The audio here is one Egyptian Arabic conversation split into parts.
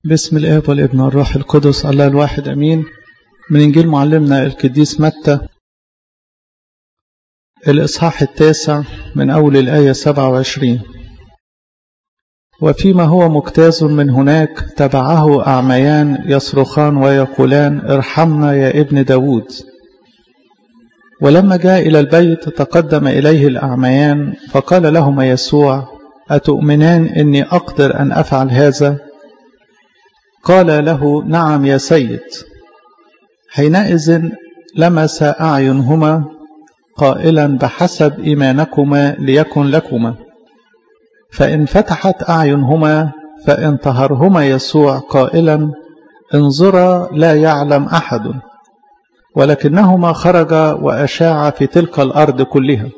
بسم الآب والابن والروح القدس الله الواحد أمين من إنجيل معلمنا القديس متى الإصحاح التاسع من أول الآية 27 وفيما هو مجتاز من هناك تبعه أعميان يصرخان ويقولان ارحمنا يا ابن داود ولما جاء إلى البيت تقدم إليه الأعميان فقال لهما يسوع أتؤمنان إني أقدر أن أفعل هذا قال له نعم يا سيد حينئذ لمس أعينهما قائلا بحسب إيمانكما ليكن لكما فإن فتحت أعينهما فانتهرهما يسوع قائلا انظرا لا يعلم أحد ولكنهما خرج وأشاع في تلك الأرض كلها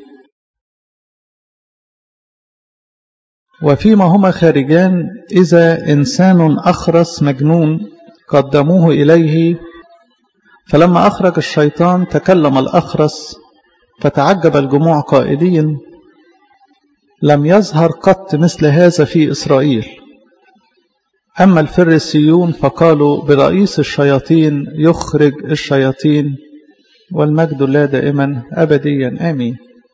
وفيما هما خارجان إذا إنسان أخرس مجنون قدموه إليه فلما أخرج الشيطان تكلم الأخرس فتعجب الجموع قائلين لم يظهر قط مثل هذا في إسرائيل أما الفريسيون فقالوا برئيس الشياطين يخرج الشياطين والمجد الله دائما أبديا آمين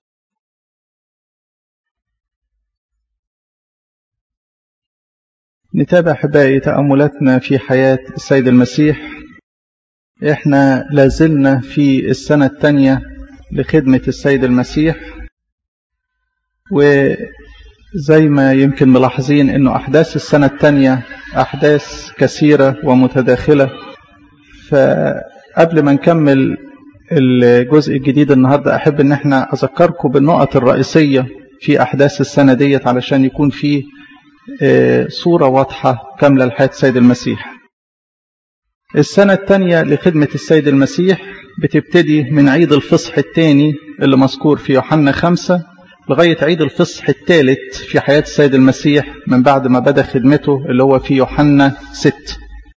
نتابع أحبائي تأملاتنا في حياة السيد المسيح إحنا لازلنا في السنة الثانية لخدمة السيد المسيح وزي ما يمكن ملاحظين أنه أحداث السنة الثانية أحداث كثيرة ومتداخلة فقبل ما نكمل الجزء الجديد النهاردة أحب أن احنا أذكركم بالنقط الرئيسية في أحداث السنة ديت علشان يكون فيه صورة واضحة كاملة لحياة السيد المسيح السنة الثانية لخدمة السيد المسيح بتبتدي من عيد الفصح الثاني اللي مذكور في يوحنا خمسة لغاية عيد الفصح الثالث في حياة السيد المسيح من بعد ما بدأ خدمته اللي هو في يوحنا ست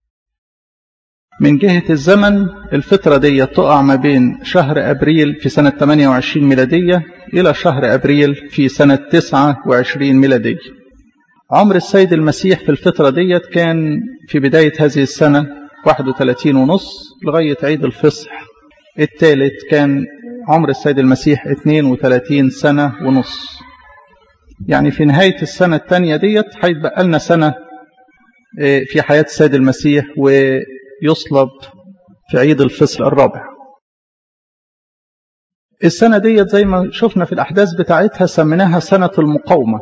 من جهة الزمن الفترة دي تقع ما بين شهر أبريل في سنة 28 ميلادية إلى شهر أبريل في سنة 29 ميلادية عمر السيد المسيح في الفترة ديت كان في بداية هذه السنة 31 ونص لغاية عيد الفصح الثالث كان عمر السيد المسيح 32 سنة ونص يعني في نهاية السنة الثانية ديت هيتبقى لنا سنة في حياة السيد المسيح ويصلب في عيد الفصل الرابع السنة ديت زي ما شفنا في الأحداث بتاعتها سميناها سنة المقاومة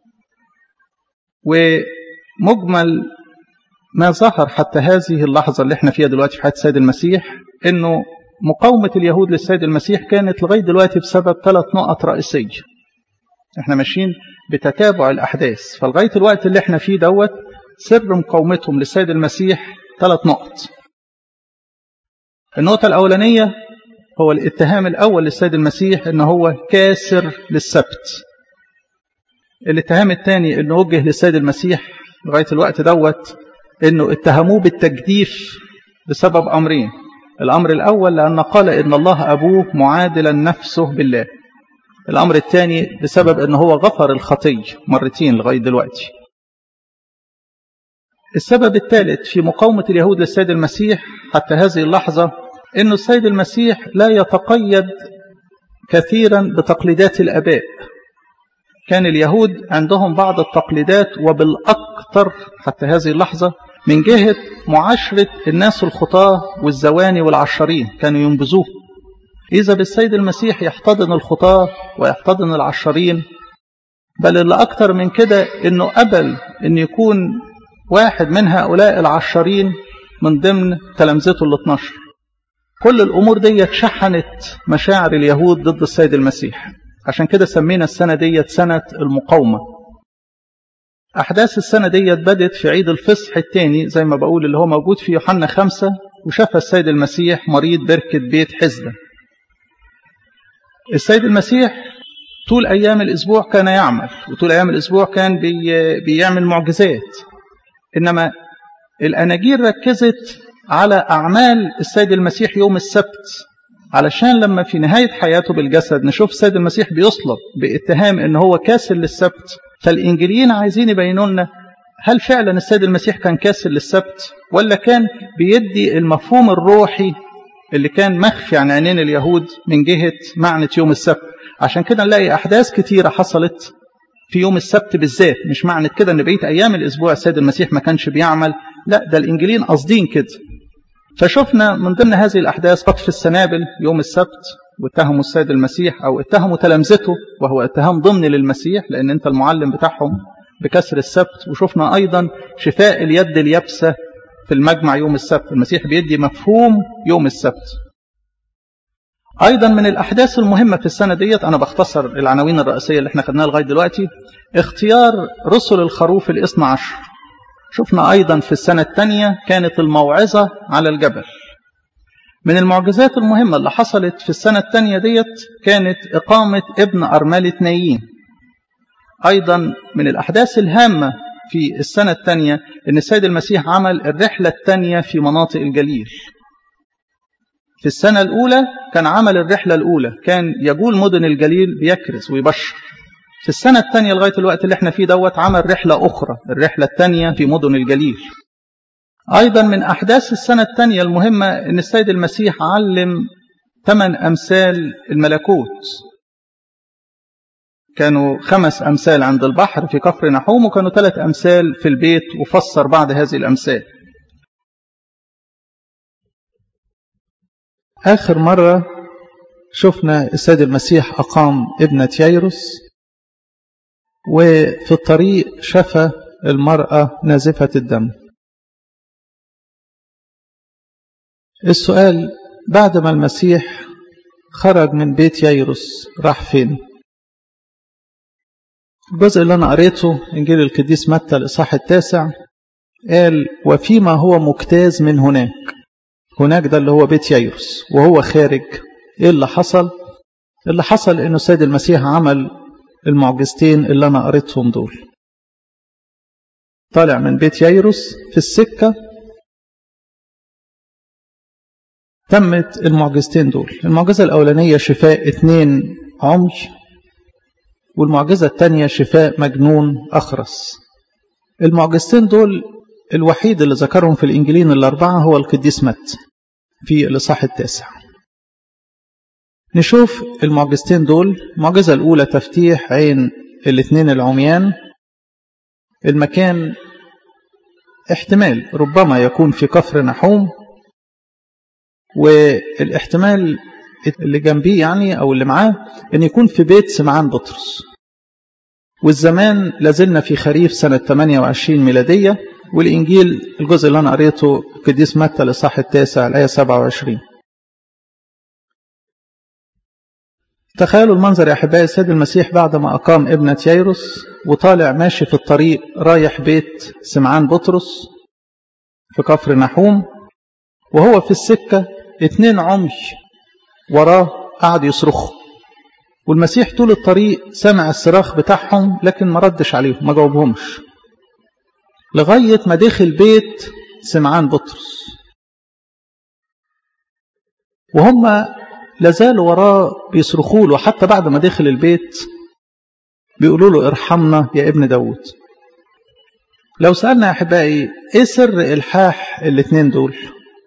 ومجمل ما ظهر حتى هذه اللحظة اللي احنا فيها دلوقتي في حياة السيد المسيح انه مقاومة اليهود للسيد المسيح كانت لغاية دلوقتي بسبب ثلاث نقط رئيسية احنا ماشيين بتتابع الأحداث فلغاية الوقت اللي احنا فيه دوت سر مقاومتهم للسيد المسيح ثلاث نقط النقطة الأولانية هو الاتهام الأول للسيد المسيح ان هو كاسر للسبت الاتهام الثاني انه وجه للسيد المسيح لغايه الوقت دوت انه اتهموه بالتجديف بسبب امرين الامر الاول لان قال ان الله ابوه معادلا نفسه بالله الامر الثاني بسبب ان هو غفر الخطيه مرتين لغايه دلوقتي السبب الثالث في مقاومه اليهود للسيد المسيح حتى هذه اللحظه انه السيد المسيح لا يتقيد كثيرا بتقليدات الاباء كان اليهود عندهم بعض التقليدات وبالأكثر حتى هذه اللحظة من جهة معاشرة الناس الخطاة والزواني والعشرين كانوا ينبذوه إذا بالسيد المسيح يحتضن الخطاة ويحتضن العشرين بل اللي أكثر من كده إنه قبل إن يكون واحد من هؤلاء العشرين من ضمن تلامذته ال 12 كل الأمور دي شحنت مشاعر اليهود ضد السيد المسيح عشان كده سمينا السنة ديت سنة المقاومة أحداث السنة ديت بدت في عيد الفصح الثاني زي ما بقول اللي هو موجود في يوحنا خمسة وشاف السيد المسيح مريض بركة بيت حزدة السيد المسيح طول أيام الأسبوع كان يعمل وطول أيام الأسبوع كان بي بيعمل معجزات إنما الأناجيل ركزت على أعمال السيد المسيح يوم السبت علشان لما في نهاية حياته بالجسد نشوف السيد المسيح بيصلب باتهام ان هو كاسر للسبت فالإنجيليين عايزين يبينوا لنا هل فعلا السيد المسيح كان كاسر للسبت ولا كان بيدي المفهوم الروحي اللي كان مخفي عن عينين اليهود من جهة معنى يوم السبت عشان كده نلاقي أحداث كتيرة حصلت في يوم السبت بالذات مش معنى كده ان بقيه ايام الاسبوع السيد المسيح ما كانش بيعمل لا ده الانجيلين قاصدين كده فشفنا من ضمن هذه الاحداث قطف السنابل يوم السبت واتهموا السيد المسيح او اتهموا تلامذته وهو اتهام ضمني للمسيح لان انت المعلم بتاعهم بكسر السبت وشفنا ايضا شفاء اليد اليابسه في المجمع يوم السبت المسيح بيدي مفهوم يوم السبت أيضا من الأحداث المهمة في السنة ديت أنا بختصر العناوين الرئيسية اللي احنا خدناها لغاية دلوقتي اختيار رسل الخروف الاثنى عشر شفنا أيضا في السنة الثانية كانت الموعظة على الجبل من المعجزات المهمة اللي حصلت في السنة الثانية ديت كانت إقامة ابن أرملة نايين أيضا من الأحداث الهامة في السنة الثانية أن السيد المسيح عمل الرحلة الثانية في مناطق الجليل في السنة الأولى كان عمل الرحلة الأولى كان يجول مدن الجليل بيكرز ويبشر في السنة الثانية لغاية الوقت اللي احنا فيه دوت عمل رحلة أخرى الرحلة الثانية في مدن الجليل أيضا من أحداث السنة الثانية المهمة أن السيد المسيح علم ثمان أمثال الملكوت كانوا خمس أمثال عند البحر في كفر نحوم وكانوا ثلاث أمثال في البيت وفسر بعض هذه الأمثال آخر مرة شفنا السيد المسيح أقام ابنة ييروس وفي الطريق شفى المرأة نازفة الدم السؤال بعد ما المسيح خرج من بيت ييروس راح فين الجزء اللي أنا قريته إنجيل القديس متى الإصحاح التاسع قال وفيما هو مجتاز من هناك هناك ده اللي هو بيت ييروس وهو خارج ايه اللي حصل اللي حصل انه السيد المسيح عمل المعجزتين اللي انا قريتهم دول طالع من بيت ييروس في السكة تمت المعجزتين دول المعجزة الأولانية شفاء اتنين عمي والمعجزة الثانية شفاء مجنون أخرس المعجزتين دول الوحيد اللي ذكرهم في الإنجيلين الأربعة هو القديس مت في الإصحاح التاسع نشوف المعجزتين دول المعجزة الأولى تفتيح عين الاثنين العميان المكان احتمال ربما يكون في كفر نحوم والاحتمال اللي جنبيه يعني أو اللي معاه أن يكون في بيت سمعان بطرس والزمان لازلنا في خريف سنة 28 ميلادية والإنجيل الجزء اللي أنا قريته قديس متى الإصحاح التاسع الآية 27 تخيلوا المنظر يا أحبائي السيد المسيح بعد ما أقام ابنة ييروس وطالع ماشي في الطريق رايح بيت سمعان بطرس في كفر نحوم وهو في السكة اتنين عمي وراه قعد يصرخوا والمسيح طول الطريق سمع الصراخ بتاعهم لكن ما ردش عليهم ما جاوبهمش لغاية ما دخل بيت سمعان بطرس وهم لازالوا وراه بيصرخوا له حتى بعد ما دخل البيت بيقولوا له ارحمنا يا ابن داود لو سألنا يا أحبائي إيه سر إلحاح الاثنين دول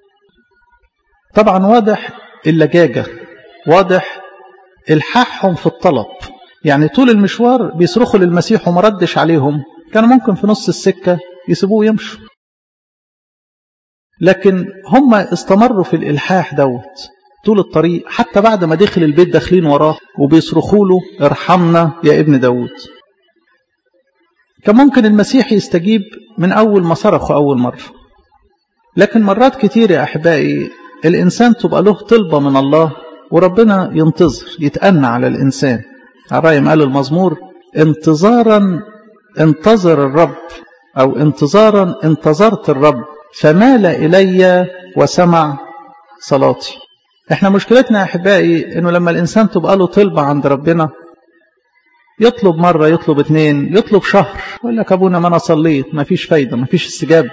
طبعا واضح اللجاجة واضح إلحاحهم في الطلب يعني طول المشوار بيصرخوا للمسيح وما ردش عليهم كانوا ممكن في نص السكة يسيبوه يمشوا لكن هم استمروا في الإلحاح دوت طول الطريق حتى بعد ما دخل البيت داخلين وراه وبيصرخوا له ارحمنا يا ابن داود كان ممكن المسيح يستجيب من أول ما صرخوا أول مرة لكن مرات كتير يا أحبائي الإنسان تبقى له طلبة من الله وربنا ينتظر يتأنى على الإنسان عرايم قال المزمور انتظارا انتظر الرب أو انتظارا انتظرت الرب فمال إلي وسمع صلاتي احنا مشكلتنا يا أحبائي انه لما الإنسان تبقى له طلبة عند ربنا يطلب مرة يطلب اتنين يطلب شهر يقول لك أبونا ما أنا صليت ما فيش فايدة ما فيش استجابة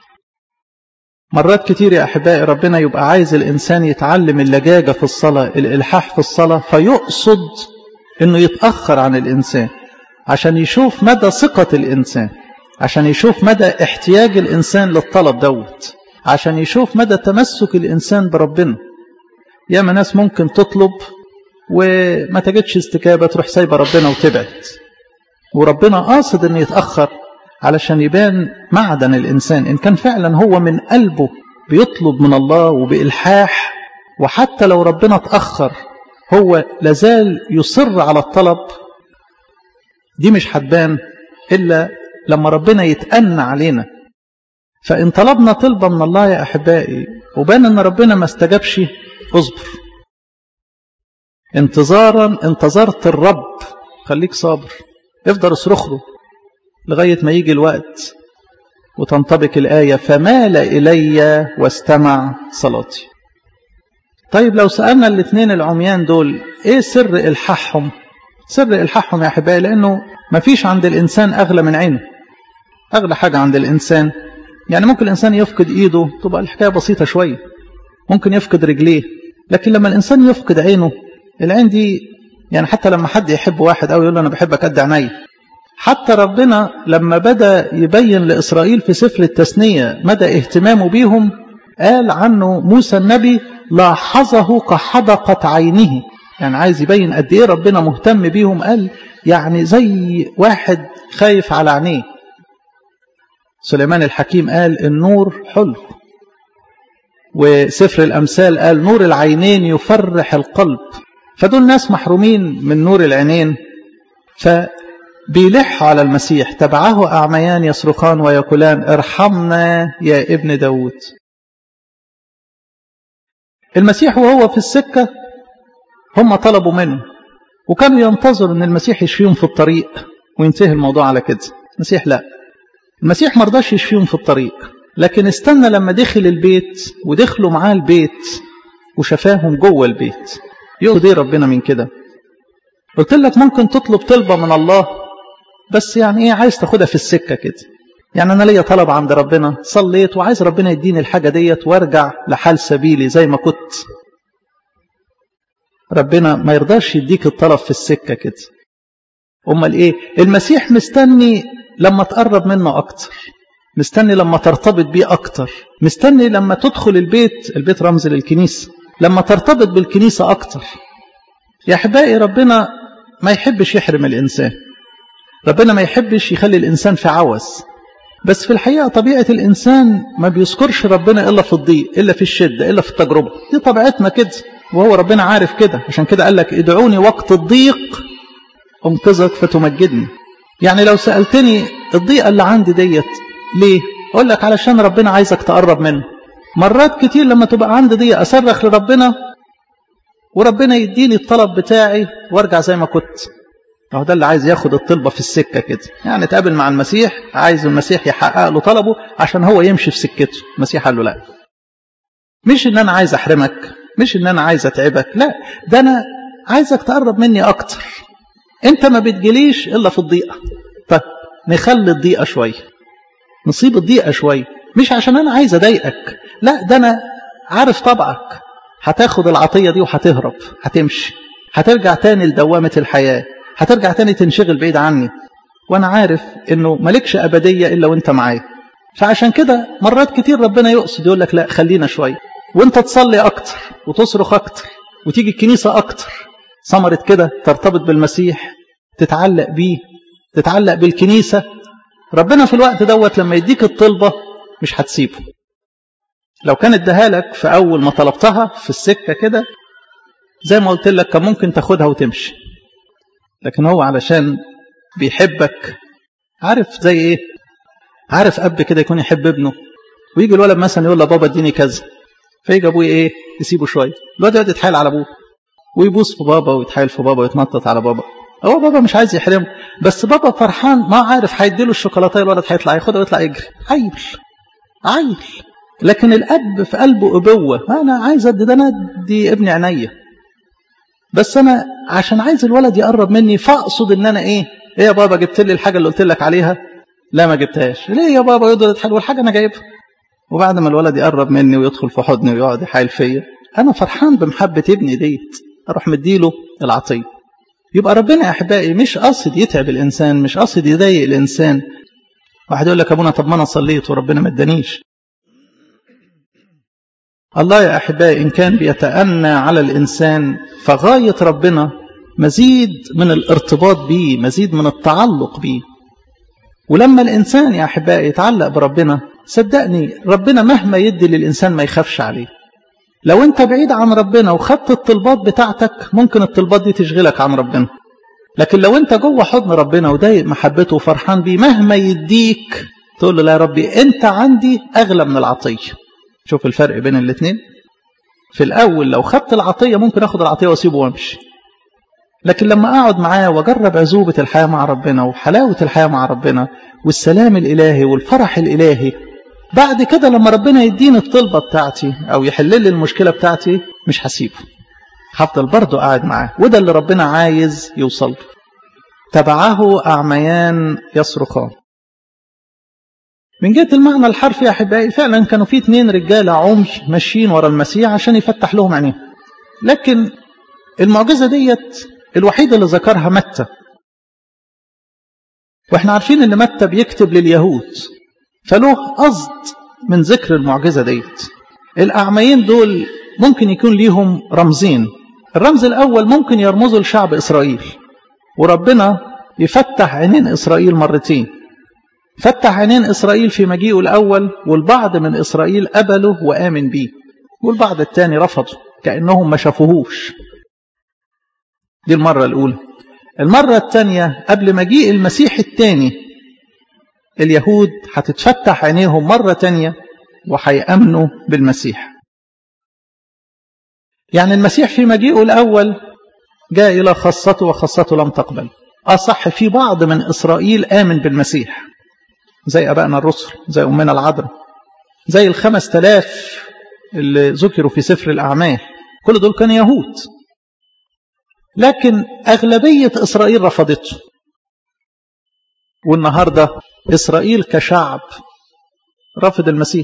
مرات كتير يا أحبائي ربنا يبقى عايز الإنسان يتعلم اللجاجة في الصلاة الإلحاح في الصلاة فيقصد أنه يتأخر عن الإنسان عشان يشوف مدى ثقة الإنسان عشان يشوف مدى احتياج الإنسان للطلب دوت عشان يشوف مدى تمسك الإنسان بربنا ياما ناس ممكن تطلب وما تجدش استجابة تروح سايبة ربنا وتبعد وربنا قاصد أن يتأخر علشان يبان معدن الإنسان إن كان فعلا هو من قلبه بيطلب من الله وبإلحاح وحتى لو ربنا اتأخر هو لازال يصر على الطلب دي مش هتبان إلا لما ربنا يتأنى علينا فإن طلبنا طلبة من الله يا أحبائي وبان أن ربنا ما استجابش اصبر انتظارا انتظرت الرب خليك صابر افضل اصرخ له لغاية ما يجي الوقت وتنطبق الآية فمال إلي واستمع صلاتي طيب لو سألنا الاثنين العميان دول ايه سر إلحاحهم سر إلحاحهم يا أحبائي لأنه ما فيش عند الإنسان أغلى من عينه أغلى حاجة عند الإنسان يعني ممكن الإنسان يفقد إيده تبقى الحكاية بسيطة شوية ممكن يفقد رجليه لكن لما الإنسان يفقد عينه العين دي يعني حتى لما حد يحب واحد أو يقول له أنا بحبك قد عيني حتى ربنا لما بدأ يبين لإسرائيل في سفر التثنية مدى اهتمامه بيهم قال عنه موسى النبي لاحظه كحدقة عينه يعني عايز يبين قد ايه ربنا مهتم بيهم قال يعني زي واحد خايف على عينيه سليمان الحكيم قال النور حلو وسفر الأمثال قال نور العينين يفرح القلب فدول ناس محرومين من نور العينين فبيلحوا على المسيح تبعه أعميان يصرخان ويقولان ارحمنا يا ابن داود المسيح وهو في السكة هم طلبوا منه وكانوا ينتظروا ان المسيح يشفيهم في الطريق وينتهي الموضوع على كده المسيح لا المسيح ما رضاش يشفيهم في الطريق لكن استنى لما دخل البيت ودخلوا معاه البيت وشفاهم جوه البيت يقول ايه ربنا من كده قلت لك ممكن تطلب طلبة من الله بس يعني ايه عايز تاخدها في السكة كده يعني انا ليا طلب عند ربنا صليت وعايز ربنا يديني الحاجة ديت وارجع لحال سبيلي زي ما كنت ربنا ما يرضاش يديك الطلب في السكة كده امال ايه المسيح مستني لما تقرب منه اكتر مستني لما ترتبط بيه اكتر مستني لما تدخل البيت البيت رمز للكنيسة لما ترتبط بالكنيسة اكتر يا احبائي ربنا ما يحبش يحرم الانسان ربنا ما يحبش يخلي الانسان في عوز بس في الحقيقة طبيعة الإنسان ما بيذكرش ربنا إلا في الضيق إلا في الشدة إلا في التجربة دي طبيعتنا كده وهو ربنا عارف كده عشان كده قال لك ادعوني وقت الضيق أنقذك فتمجدني يعني لو سألتني الضيقة اللي عندي ديت ليه أقول لك علشان ربنا عايزك تقرب منه مرات كتير لما تبقى عندي ضيقة أصرخ لربنا وربنا يديني الطلب بتاعي وارجع زي ما كنت اهو ده اللي عايز ياخد الطلبة في السكة كده يعني تقابل مع المسيح عايز المسيح يحقق له طلبه عشان هو يمشي في سكته المسيح قال له لا مش ان انا عايز احرمك مش ان انا عايز اتعبك لا ده انا عايزك تقرب مني اكتر انت ما بتجيليش الا في الضيقة طيب نخلي الضيقة شوية نصيب الضيقة شوية مش عشان انا عايز اضايقك لا ده انا عارف طبعك هتاخد العطية دي وهتهرب هتمشي هترجع تاني لدوامة الحياة هترجع تاني تنشغل بعيد عني وانا عارف انه مالكش ابدية الا وانت معايا فعشان كده مرات كتير ربنا يقصد يقول لك لا خلينا شوية وانت تصلي اكتر وتصرخ اكتر وتيجي الكنيسة اكتر ثمرة كده ترتبط بالمسيح تتعلق بيه تتعلق بالكنيسة ربنا في الوقت دوت لما يديك الطلبة مش هتسيبه لو كان اداها لك في اول ما طلبتها في السكة كده زي ما قلت لك كان ممكن تاخدها وتمشي لكن هو علشان بيحبك عارف زي ايه عارف اب كده يكون يحب ابنه ويجي الولد مثلا يقول له بابا اديني كذا فيجي ابوه ايه يسيبه شويه الولد يقعد يتحايل على ابوه ويبوس في بابا ويتحايل في بابا ويتنطط على بابا هو بابا مش عايز يحرمه بس بابا فرحان ما عارف هيديله الشوكولاته الولد هيطلع ياخدها ويطلع يجري عيل عيل لكن الاب في قلبه ابوه انا عايز ادي ده انا ادي ابني عينيا بس انا عشان عايز الولد يقرب مني فاقصد ان انا ايه ايه يا بابا جبت لي الحاجه اللي قلت لك عليها لا ما جبتهاش ليه يا بابا يقعد يتحايل والحاجه انا جايبها وبعد ما الولد يقرب مني ويدخل في حضني ويقعد يحايل فيا انا فرحان بمحبه ابني ديت اروح مديله العطيه يبقى ربنا يا احبائي مش قاصد يتعب الانسان مش قاصد يضايق الانسان واحد يقول لك ابونا طب ما انا صليت وربنا ما ادانيش الله يا احبائي ان كان بيتأنى على الانسان فغايه ربنا مزيد من الارتباط بيه مزيد من التعلق بيه ولما الانسان يا احبائي يتعلق بربنا صدقني ربنا مهما يدي للانسان ما يخافش عليه لو انت بعيد عن ربنا وخدت الطلبات بتاعتك ممكن الطلبات دي تشغلك عن ربنا لكن لو انت جوه حضن ربنا وضايق محبته وفرحان بيه مهما يديك تقول له لا يا ربي انت عندي اغلى من العطيه شوف الفرق بين الاثنين في الاول لو خدت العطيه ممكن اخد العطيه واسيبه وامشي لكن لما اقعد معاه واجرب عزوبه الحياه مع ربنا وحلاوه الحياه مع ربنا والسلام الالهي والفرح الالهي بعد كده لما ربنا يديني الطلبه بتاعتي او يحل لي المشكله بتاعتي مش هسيبه هفضل برضه قاعد معاه وده اللي ربنا عايز يوصل له تبعه أعميان يصرخان من جهة المعنى الحرفي يا أحبائي فعلا كانوا في اتنين رجالة عمي ماشيين ورا المسيح عشان يفتح لهم عينيهم لكن المعجزة ديت الوحيدة اللي ذكرها متى واحنا عارفين ان متى بيكتب لليهود فله قصد من ذكر المعجزة ديت الأعميين دول ممكن يكون ليهم رمزين الرمز الأول ممكن يرمزوا لشعب إسرائيل وربنا يفتح عينين إسرائيل مرتين فتح عينين إسرائيل في مجيئه الأول والبعض من إسرائيل قبله وآمن بيه والبعض الثاني رفضوا كأنهم ما شافوهوش دي المرة الأولى المرة الثانية قبل مجيء المسيح الثاني اليهود هتتفتح عينيهم مرة تانية وهيأمنوا بالمسيح يعني المسيح في مجيئه الأول جاء إلى خاصته وخاصته لم تقبل أصح في بعض من إسرائيل آمن بالمسيح زي أبائنا الرسل زي أمنا العذراء زي الخمس تلاف اللي ذكروا في سفر الأعمال كل دول كانوا يهود لكن أغلبية إسرائيل رفضته والنهاردة إسرائيل كشعب رفض المسيح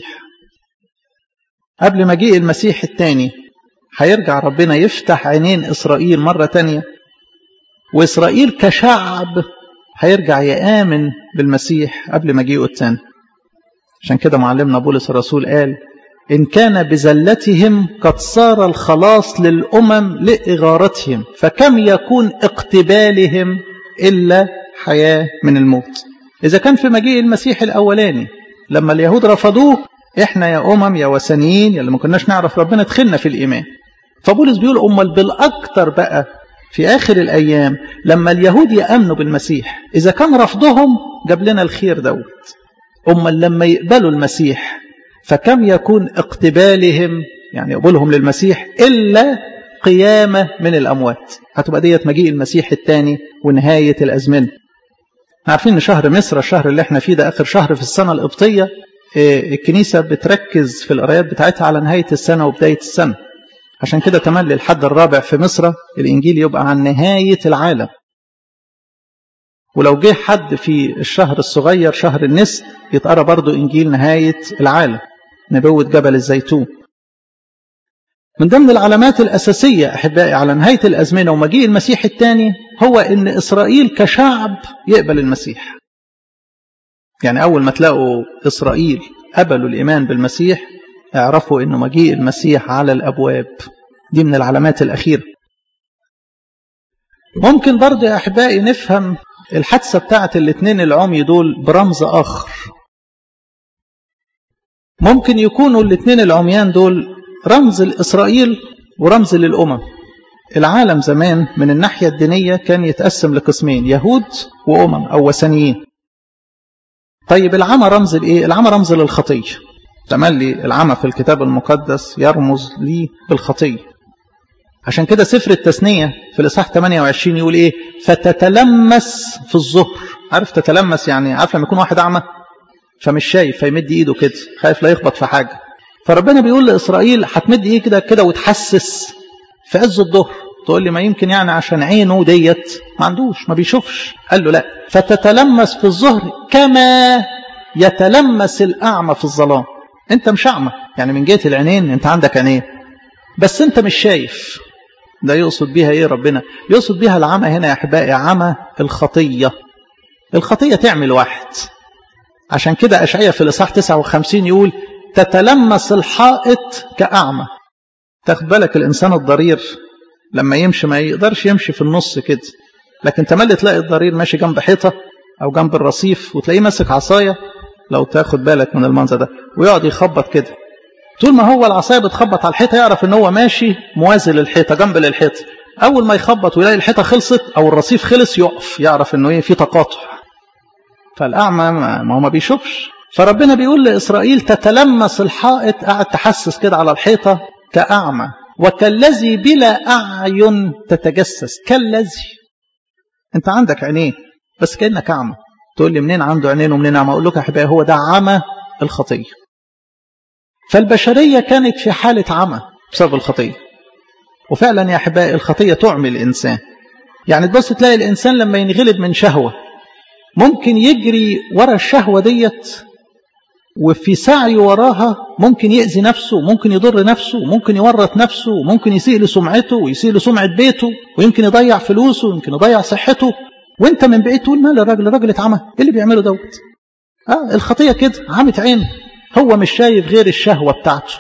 قبل مجيء المسيح الثاني هيرجع ربنا يفتح عينين إسرائيل مرة تانية وإسرائيل كشعب هيرجع يآمن بالمسيح قبل مجيئه الثاني عشان كده معلمنا بولس الرسول قال إن كان بزلتهم قد صار الخلاص للأمم لإغارتهم فكم يكون اقتبالهم إلا حياة من الموت إذا كان في مجيء المسيح الأولاني لما اليهود رفضوه إحنا يا أمم يا وثنيين يا اللي ما كناش نعرف ربنا دخلنا في الإيمان فبولس بيقول أمال بالأكثر بقى في آخر الأيام لما اليهود يأمنوا بالمسيح إذا كان رفضهم جاب لنا الخير دوت أمال لما يقبلوا المسيح فكم يكون اقتبالهم يعني قبولهم للمسيح إلا قيامة من الأموات هتبقى ديت مجيء المسيح الثاني ونهاية الأزمنة عارفين ان شهر مصر الشهر اللي احنا فيه ده اخر شهر في السنه القبطيه الكنيسه بتركز في القرايات بتاعتها على نهايه السنه وبدايه السنه عشان كده تملي الحد الرابع في مصر الانجيل يبقى عن نهايه العالم ولو جه حد في الشهر الصغير شهر النسل يتقرا برضه انجيل نهايه العالم نبوه جبل الزيتون من ضمن العلامات الأساسية أحبائي على نهاية الأزمنة ومجيء المسيح الثاني هو أن إسرائيل كشعب يقبل المسيح يعني أول ما تلاقوا إسرائيل قبلوا الإيمان بالمسيح اعرفوا أنه مجيء المسيح على الأبواب دي من العلامات الأخيرة ممكن برضه يا أحبائي نفهم الحادثة بتاعت الاثنين العمي دول برمز آخر ممكن يكونوا الاثنين العميان دول رمز لإسرائيل ورمز للأمم العالم زمان من الناحية الدينية كان يتقسم لقسمين يهود وأمم أو وثنيين طيب العمى رمز لإيه؟ العمى رمز للخطية تملي العمى في الكتاب المقدس يرمز لي بالخطية عشان كده سفر التثنية في الإصحاح 28 يقول إيه فتتلمس في الظهر عارف تتلمس يعني عارف لما يكون واحد أعمى فمش شايف فيمد إيده كده خايف لا يخبط في حاجة فربنا بيقول لإسرائيل هتمد إيه كده كده وتحسس في عز الظهر تقول لي ما يمكن يعني عشان عينه ديت ما عندوش ما بيشوفش قال له لا فتتلمس في الظهر كما يتلمس الأعمى في الظلام انت مش أعمى يعني من جهة العينين انت عندك عينين بس انت مش شايف ده يقصد بيها ايه ربنا يقصد بيها العمى هنا يا احبائي عمى الخطية الخطية تعمل واحد عشان كده أشعية في الإصحاح 59 يقول تتلمس الحائط كأعمى تاخد بالك الإنسان الضرير لما يمشي ما يقدرش يمشي في النص كده لكن تملي تلاقي الضرير ماشي جنب حيطة أو جنب الرصيف وتلاقيه ماسك عصاية لو تاخد بالك من المنظر ده ويقعد يخبط كده طول ما هو العصاية بتخبط على الحيطة يعرف ان هو ماشي موازي للحيطة جنب للحيطة أول ما يخبط ويلاقي الحيطة خلصت أو الرصيف خلص يقف يعرف انه ايه في تقاطع فالأعمى ما هو ما بيشوفش فربنا بيقول لإسرائيل تتلمس الحائط قاعد تحسس كده على الحيطة كأعمى وكالذي بلا أعين تتجسس كالذي أنت عندك عينين بس كأنك أعمى تقول لي منين عنده عينين ومنين أعمى أقول لك يا حبايبي هو ده عمى الخطية فالبشرية كانت في حالة عمى بسبب الخطية وفعلا يا أحبائي الخطية تعمي الإنسان يعني تبص تلاقي الإنسان لما ينغلب من شهوة ممكن يجري ورا الشهوة ديت وفي سعي وراها ممكن يأذي نفسه ممكن يضر نفسه ممكن يورط نفسه ممكن يسيء لسمعته ويسيء لسمعة بيته ويمكن يضيع فلوسه ويمكن يضيع صحته وانت من بعيد تقول مال الراجل الراجل اتعمى ايه اللي بيعمله دوت اه الخطية كده عمت عينه هو مش شايف غير الشهوة بتاعته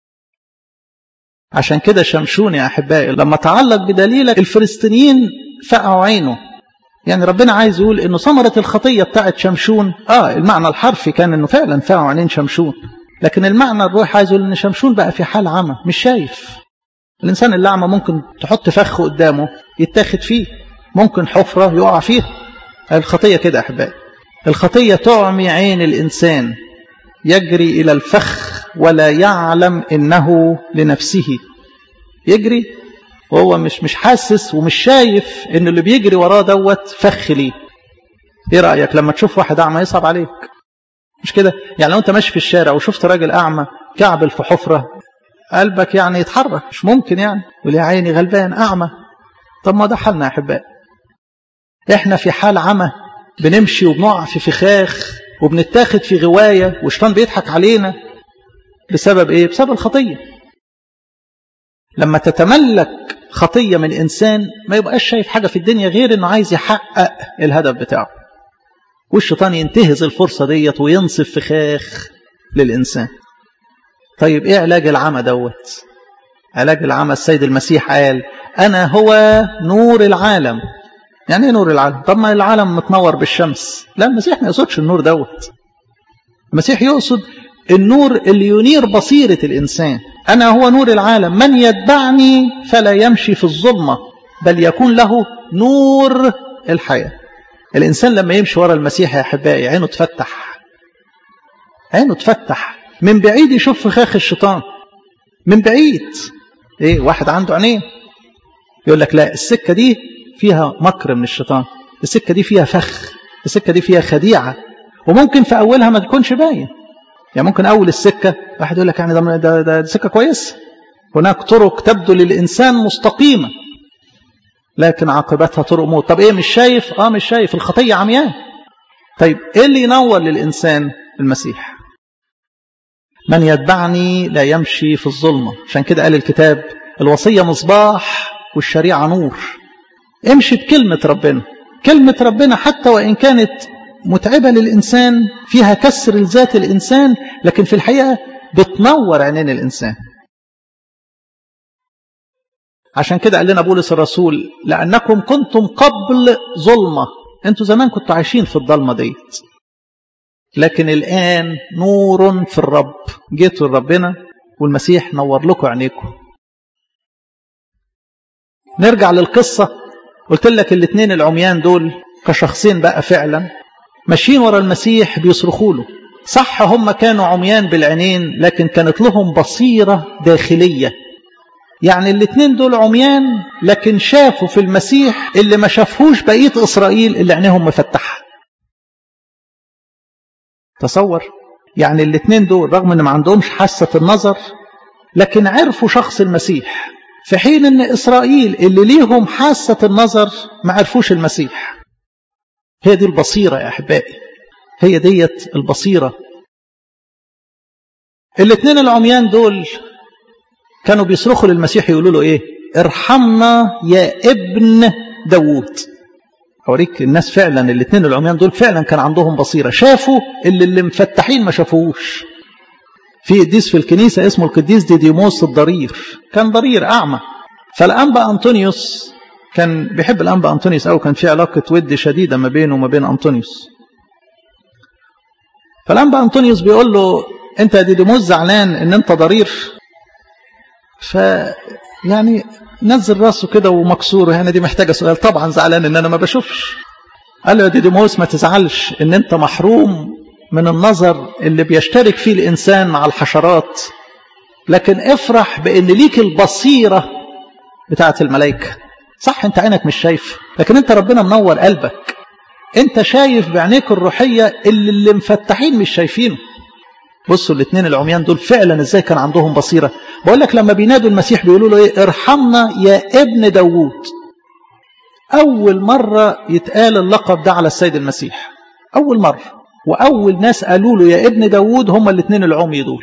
عشان كده شمشون يا أحبائي لما تعلق بدليلك الفلسطينيين فقعوا عينه يعني ربنا عايز يقول انه ثمرة الخطية بتاعت شمشون اه المعنى الحرفي كان انه فعلا فقعوا عينين شمشون لكن المعنى الروح عايز يقول ان شمشون بقى في حال عمى مش شايف الانسان اللي اعمى ممكن تحط فخ قدامه يتاخد فيه ممكن حفرة يقع فيها الخطية كده أحبائي الخطية تعمي عين الإنسان يجري إلى الفخ ولا يعلم إنه لنفسه يجري وهو مش مش حاسس ومش شايف إن اللي بيجري وراه دوت فخ ليه إيه رأيك لما تشوف واحد أعمى يصعب عليك مش كده يعني لو أنت ماشي في الشارع وشفت راجل أعمى كعبل في حفرة قلبك يعني يتحرك مش ممكن يعني يقول يا عيني غلبان أعمى طب ما ده حالنا يا أحبائي احنا في حال عمى بنمشي وبنقع في فخاخ وبنتاخد في غواية وشيطان بيضحك علينا بسبب ايه بسبب الخطية لما تتملك خطية من إنسان ما يبقاش شايف حاجة في الدنيا غير انه عايز يحقق الهدف بتاعه والشيطان ينتهز الفرصة ديت وينصف فخاخ للإنسان طيب ايه علاج العمى دوت علاج العمى السيد المسيح قال أنا هو نور العالم يعني ايه نور العالم طب ما العالم متنور بالشمس لا المسيح ما يقصدش النور دوت المسيح يقصد النور اللي ينير بصيرة الإنسان أنا هو نور العالم من يتبعني فلا يمشي في الظلمة بل يكون له نور الحياة الإنسان لما يمشي ورا المسيح يا أحبائي عينه تفتح عينه تفتح من بعيد يشوف فخاخ الشيطان من بعيد ايه واحد عنده عينين يقول لك لا السكة دي فيها مكر من الشيطان السكة دي فيها فخ السكة دي فيها خديعة وممكن في أولها ما تكونش باين يعني ممكن أول السكة واحد يقول لك يعني ده, ده, ده, ده سكة كويسة هناك طرق تبدو للإنسان مستقيمة لكن عاقبتها طرق موت طب إيه مش شايف آه مش شايف الخطية عميان طيب إيه اللي ينور للإنسان المسيح من يتبعني لا يمشي في الظلمة عشان كده قال الكتاب الوصية مصباح والشريعة نور امشي بكلمة ربنا كلمة ربنا حتى وإن كانت متعبة للإنسان فيها كسر لذات الإنسان لكن في الحقيقة بتنور عينين الإنسان عشان كده قال لنا بولس الرسول لأنكم كنتم قبل ظلمة انتوا زمان كنتوا عايشين في الضلمة ديت لكن الآن نور في الرب جيتوا لربنا والمسيح نور لكم عينيكم نرجع للقصة قلت لك الاثنين العميان دول كشخصين بقى فعلا ماشيين ورا المسيح بيصرخوا له صح هم كانوا عميان بالعينين لكن كانت لهم بصيرة داخلية يعني الاثنين دول عميان لكن شافوا في المسيح اللي ما شافوش بقية إسرائيل اللي عينيهم مفتحة تصور يعني الاثنين دول رغم ان ما عندهمش حاسة النظر لكن عرفوا شخص المسيح في حين ان اسرائيل اللي ليهم حاسة النظر ما عرفوش المسيح هي دي البصيرة يا احبائي هي ديت البصيرة الاثنين العميان دول كانوا بيصرخوا للمسيح يقولوا له ايه ارحمنا يا ابن داوود اوريك الناس فعلا الاثنين العميان دول فعلا كان عندهم بصيره شافوا اللي اللي مفتحين ما شافوهوش في قديس في الكنيسه اسمه القديس ديديموس الضرير كان ضرير اعمى فالانبا انطونيوس كان بيحب الانبا انطونيوس او كان في علاقه ود شديده ما بينه وما بين انطونيوس فالانبا انطونيوس بيقول له انت يا ديديموس زعلان ان انت ضرير ف يعني نزل راسه كده ومكسور يعني دي محتاجه سؤال طبعا زعلان ان انا ما بشوفش قال له يا ديديموس ما تزعلش ان انت محروم من النظر اللي بيشترك فيه الانسان مع الحشرات لكن افرح بان ليك البصيره بتاعه الملائكه صح انت عينك مش شايف لكن انت ربنا منور قلبك انت شايف بعينيك الروحيه اللي اللي مفتحين مش شايفينه بصوا الاثنين العميان دول فعلا ازاي كان عندهم بصيره بقول لك لما بينادوا المسيح بيقولوا له ايه ارحمنا يا ابن داوود اول مره يتقال اللقب ده على السيد المسيح اول مره واول ناس قالوا له يا ابن داوود هم الاثنين العمي دول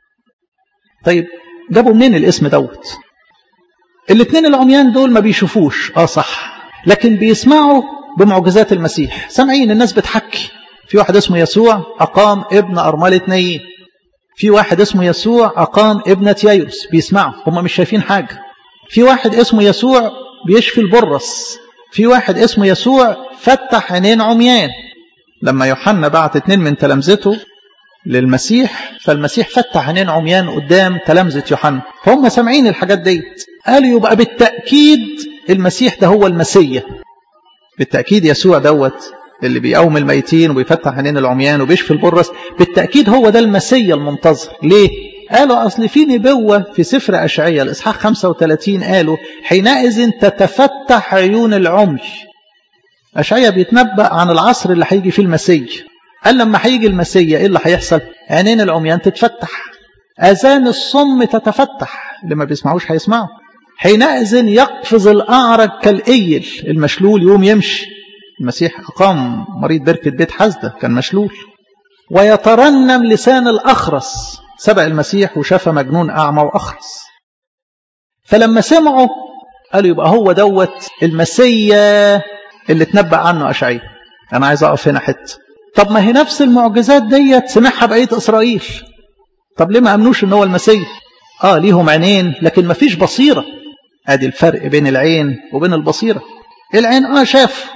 طيب جابوا منين الاسم دوت الاثنين العميان دول ما بيشوفوش اه صح لكن بيسمعوا بمعجزات المسيح سامعين الناس بتحكي في واحد اسمه يسوع أقام ابن أرملة نايين في واحد اسمه يسوع أقام ابنة يايروس بيسمعوا هم مش شايفين حاجة في واحد اسمه يسوع بيشفي البرص في واحد اسمه يسوع فتح عينين عميان لما يوحنا بعت اتنين من تلامذته للمسيح فالمسيح فتح عينين عميان قدام تلامذة يوحنا فهم سامعين الحاجات ديت قالوا يبقى بالتأكيد المسيح ده هو المسيح بالتأكيد يسوع دوت اللي بيقوم الميتين وبيفتح عينين العميان وبيشفي البرص بالتأكيد هو ده المسيا المنتظر ليه؟ قالوا أصل في نبوة في سفر أشعية الإصحاح 35 قالوا حينئذ تتفتح عيون العمي أشعية بيتنبأ عن العصر اللي هيجي فيه المسيا قال لما هيجي المسيا إيه اللي هيحصل؟ عينين العميان تتفتح أذان الصم تتفتح اللي ما بيسمعوش هيسمعوا حينئذ يقفز الأعرج كالإيل المشلول يوم يمشي المسيح أقام مريض بركة بيت حزدة كان مشلول ويترنم لسان الأخرس سبق المسيح وشاف مجنون أعمى وأخرس فلما سمعوا قالوا يبقى هو دوت المسيا اللي تنبأ عنه أشعية أنا عايز أقف هنا حتة طب ما هي نفس المعجزات ديت سمعها بقية إسرائيل طب ليه ما أمنوش إن هو المسيح آه ليهم عينين لكن ما فيش بصيرة ادي الفرق بين العين وبين البصيرة العين اه شاف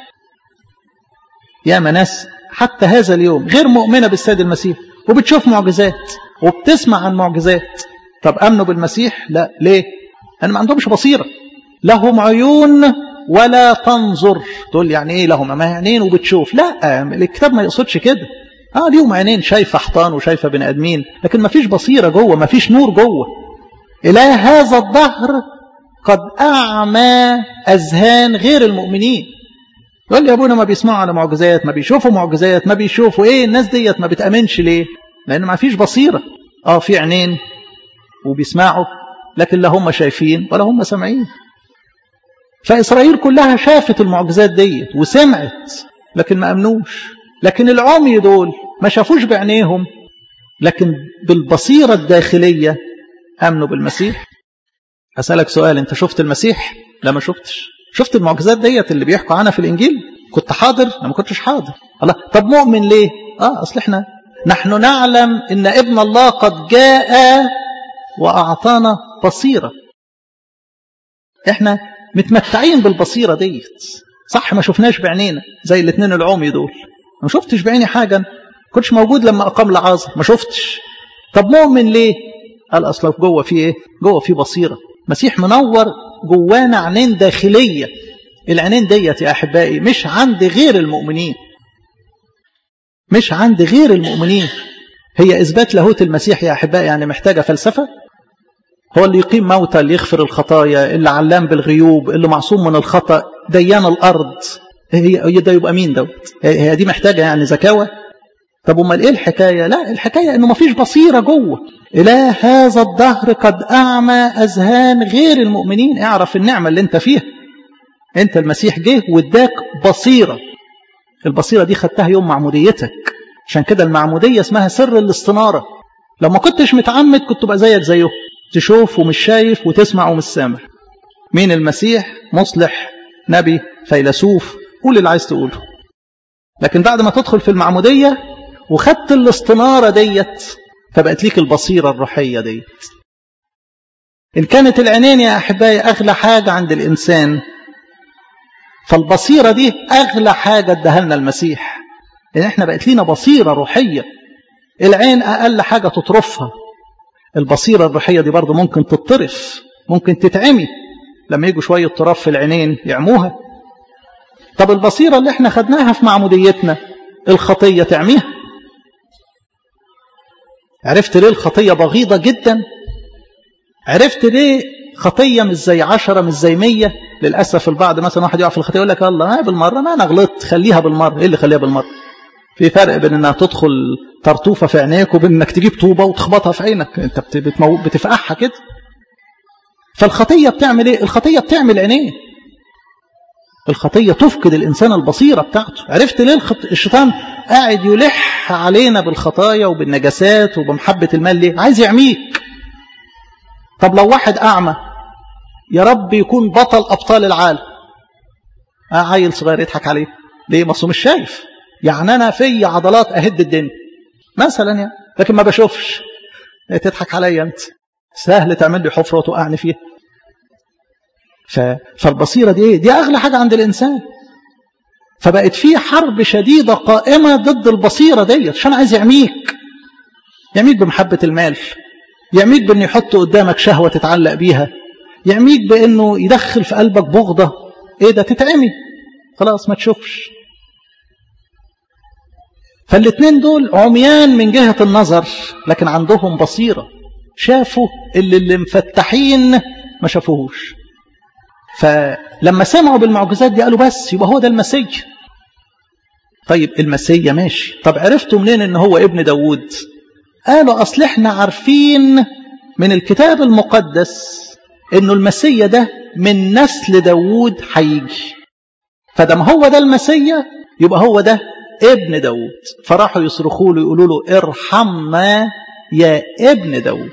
يا ناس حتى هذا اليوم غير مؤمنة بالسيد المسيح وبتشوف معجزات وبتسمع عن معجزات طب امنوا بالمسيح لا ليه انا ما عندهمش بصيرة لهم عيون ولا تنظر تقول يعني ايه لهم ما عينين وبتشوف لا الكتاب ما يقصدش كده اه ليهم عينين شايفه حيطان وشايفه بني ادمين لكن ما فيش بصيره جوه ما فيش نور جوه الى هذا الدهر قد أعمى أذهان غير المؤمنين يقول لي يا أبونا ما بيسمعوا على معجزات ما بيشوفوا معجزات ما بيشوفوا إيه الناس ديت ما بتأمنش ليه لأن ما فيش بصيرة آه في عينين وبيسمعوا لكن لا هم شايفين ولا هم سامعين فإسرائيل كلها شافت المعجزات ديت وسمعت لكن ما أمنوش لكن العمي دول ما شافوش بعينيهم لكن بالبصيرة الداخلية أمنوا بالمسيح أسألك سؤال أنت شفت المسيح؟ لا ما شفتش شفت المعجزات ديت اللي بيحكوا عنها في الإنجيل؟ كنت حاضر؟ لا ما كنتش حاضر الله طب مؤمن ليه؟ آه أصل إحنا نحن نعلم إن ابن الله قد جاء وأعطانا بصيرة إحنا متمتعين بالبصيرة ديت صح ما شفناش بعينينا زي الاثنين العمي دول ما شفتش بعيني حاجة كنتش موجود لما أقام لعازر ما شفتش طب مؤمن ليه؟ قال أصلا جوه في إيه؟ جوه في بصيرة مسيح منور جوانا عينين داخلية العينين ديت يا أحبائي مش عند غير المؤمنين مش عند غير المؤمنين هي إثبات لاهوت المسيح يا أحبائي يعني محتاجة فلسفة هو اللي يقيم موتى اللي يغفر الخطايا اللي علام بالغيوب اللي معصوم من الخطأ ديان الأرض هي ده يبقى مين دوت هي دي محتاجة يعني زكاوة طب امال ايه الحكاية لا الحكاية انه مفيش بصيرة جوه إلى هذا الدهر قد أعمى أذهان غير المؤمنين اعرف النعمة اللي انت فيها انت المسيح جه واداك بصيرة البصيرة دي خدتها يوم معموديتك عشان كده المعمودية اسمها سر الاستنارة لو ما كنتش متعمد كنت بقى زيك زيه تشوف ومش شايف وتسمع ومش سامع مين المسيح مصلح نبي فيلسوف قول اللي عايز تقوله لكن بعد ما تدخل في المعمودية وخدت الاستنارة ديت فبقت ليك البصيرة الروحية ديت إن كانت العينين يا أحبائي أغلى حاجة عند الإنسان فالبصيرة دي أغلى حاجة ادها لنا المسيح لأن إحنا بقت لينا بصيرة روحية العين أقل حاجة تطرفها البصيرة الروحية دي برضه ممكن تطرف ممكن تتعمي لما يجوا شوية طرف في العينين يعموها طب البصيرة اللي احنا خدناها في معموديتنا الخطية تعميها عرفت ليه الخطية بغيضة جدا عرفت ليه خطية مش زي عشرة مش زي مية للأسف البعض مثلا واحد يقع في الخطية يقول لك الله ما بالمرة ما أنا غلطت خليها بالمرة إيه اللي خليها بالمرة في فرق بين انها تدخل طرطوفه في عينيك وبين انك تجيب طوبه وتخبطها في عينك انت بتمو... بتفقعها كده فالخطيه بتعمل ايه الخطيه بتعمل عينيه الخطيه تفقد الانسان البصيره بتاعته عرفت ليه الخط... الشيطان قاعد يلح علينا بالخطايا وبالنجاسات وبمحبه المال ليه عايز يعميك طب لو واحد اعمى يا رب يكون بطل ابطال العالم آه عيل صغير يضحك عليه ليه ما مش شايف يعني أنا في عضلات أهد الدنيا مثلا يعني لكن ما بشوفش تضحك عليا أنت سهل تعمل لي حفرة وتوقعني فيها ف... فالبصيرة دي دي أغلى حاجة عند الإنسان فبقت في حرب شديدة قائمة ضد البصيرة ديت عشان عايز يعميك يعميك بمحبة المال يعميك بأنه يحط قدامك شهوة تتعلق بيها يعميك بأنه يدخل في قلبك بغضة إيه ده تتعمي خلاص ما تشوفش فالاثنين دول عميان من جهة النظر لكن عندهم بصيرة شافوا اللي اللي مفتحين ما شافوهوش فلما سمعوا بالمعجزات دي قالوا بس يبقى هو ده المسيح طيب المسيح ماشي طب عرفتوا منين ان هو ابن داود قالوا اصل احنا عارفين من الكتاب المقدس انه المسيح ده من نسل داود هيجي فدام هو ده المسيح يبقى هو ده ابن داود فراحوا يصرخوا له يقولوا له ارحمنا يا ابن داود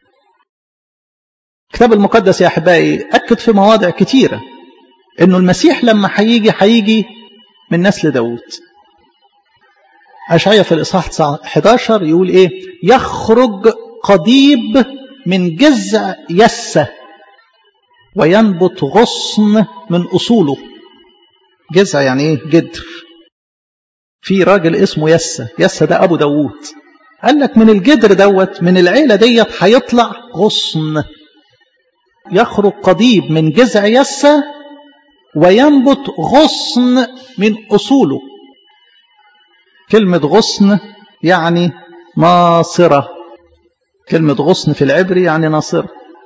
الكتاب المقدس يا احبائي اكد في مواضع كتيره انه المسيح لما هيجي هيجي من نسل داود اشعيا في الاصحاح 11 يقول ايه يخرج قضيب من جذع يسه وينبت غصن من اصوله جذع يعني ايه جدر في راجل اسمه يسا يسا ده أبو داوود قال لك من الجدر دوت من العيلة ديت هيطلع غصن يخرج قضيب من جذع يسا وينبت غصن من أصوله كلمة غصن يعني ناصرة كلمة غصن في العبري يعني ناصرة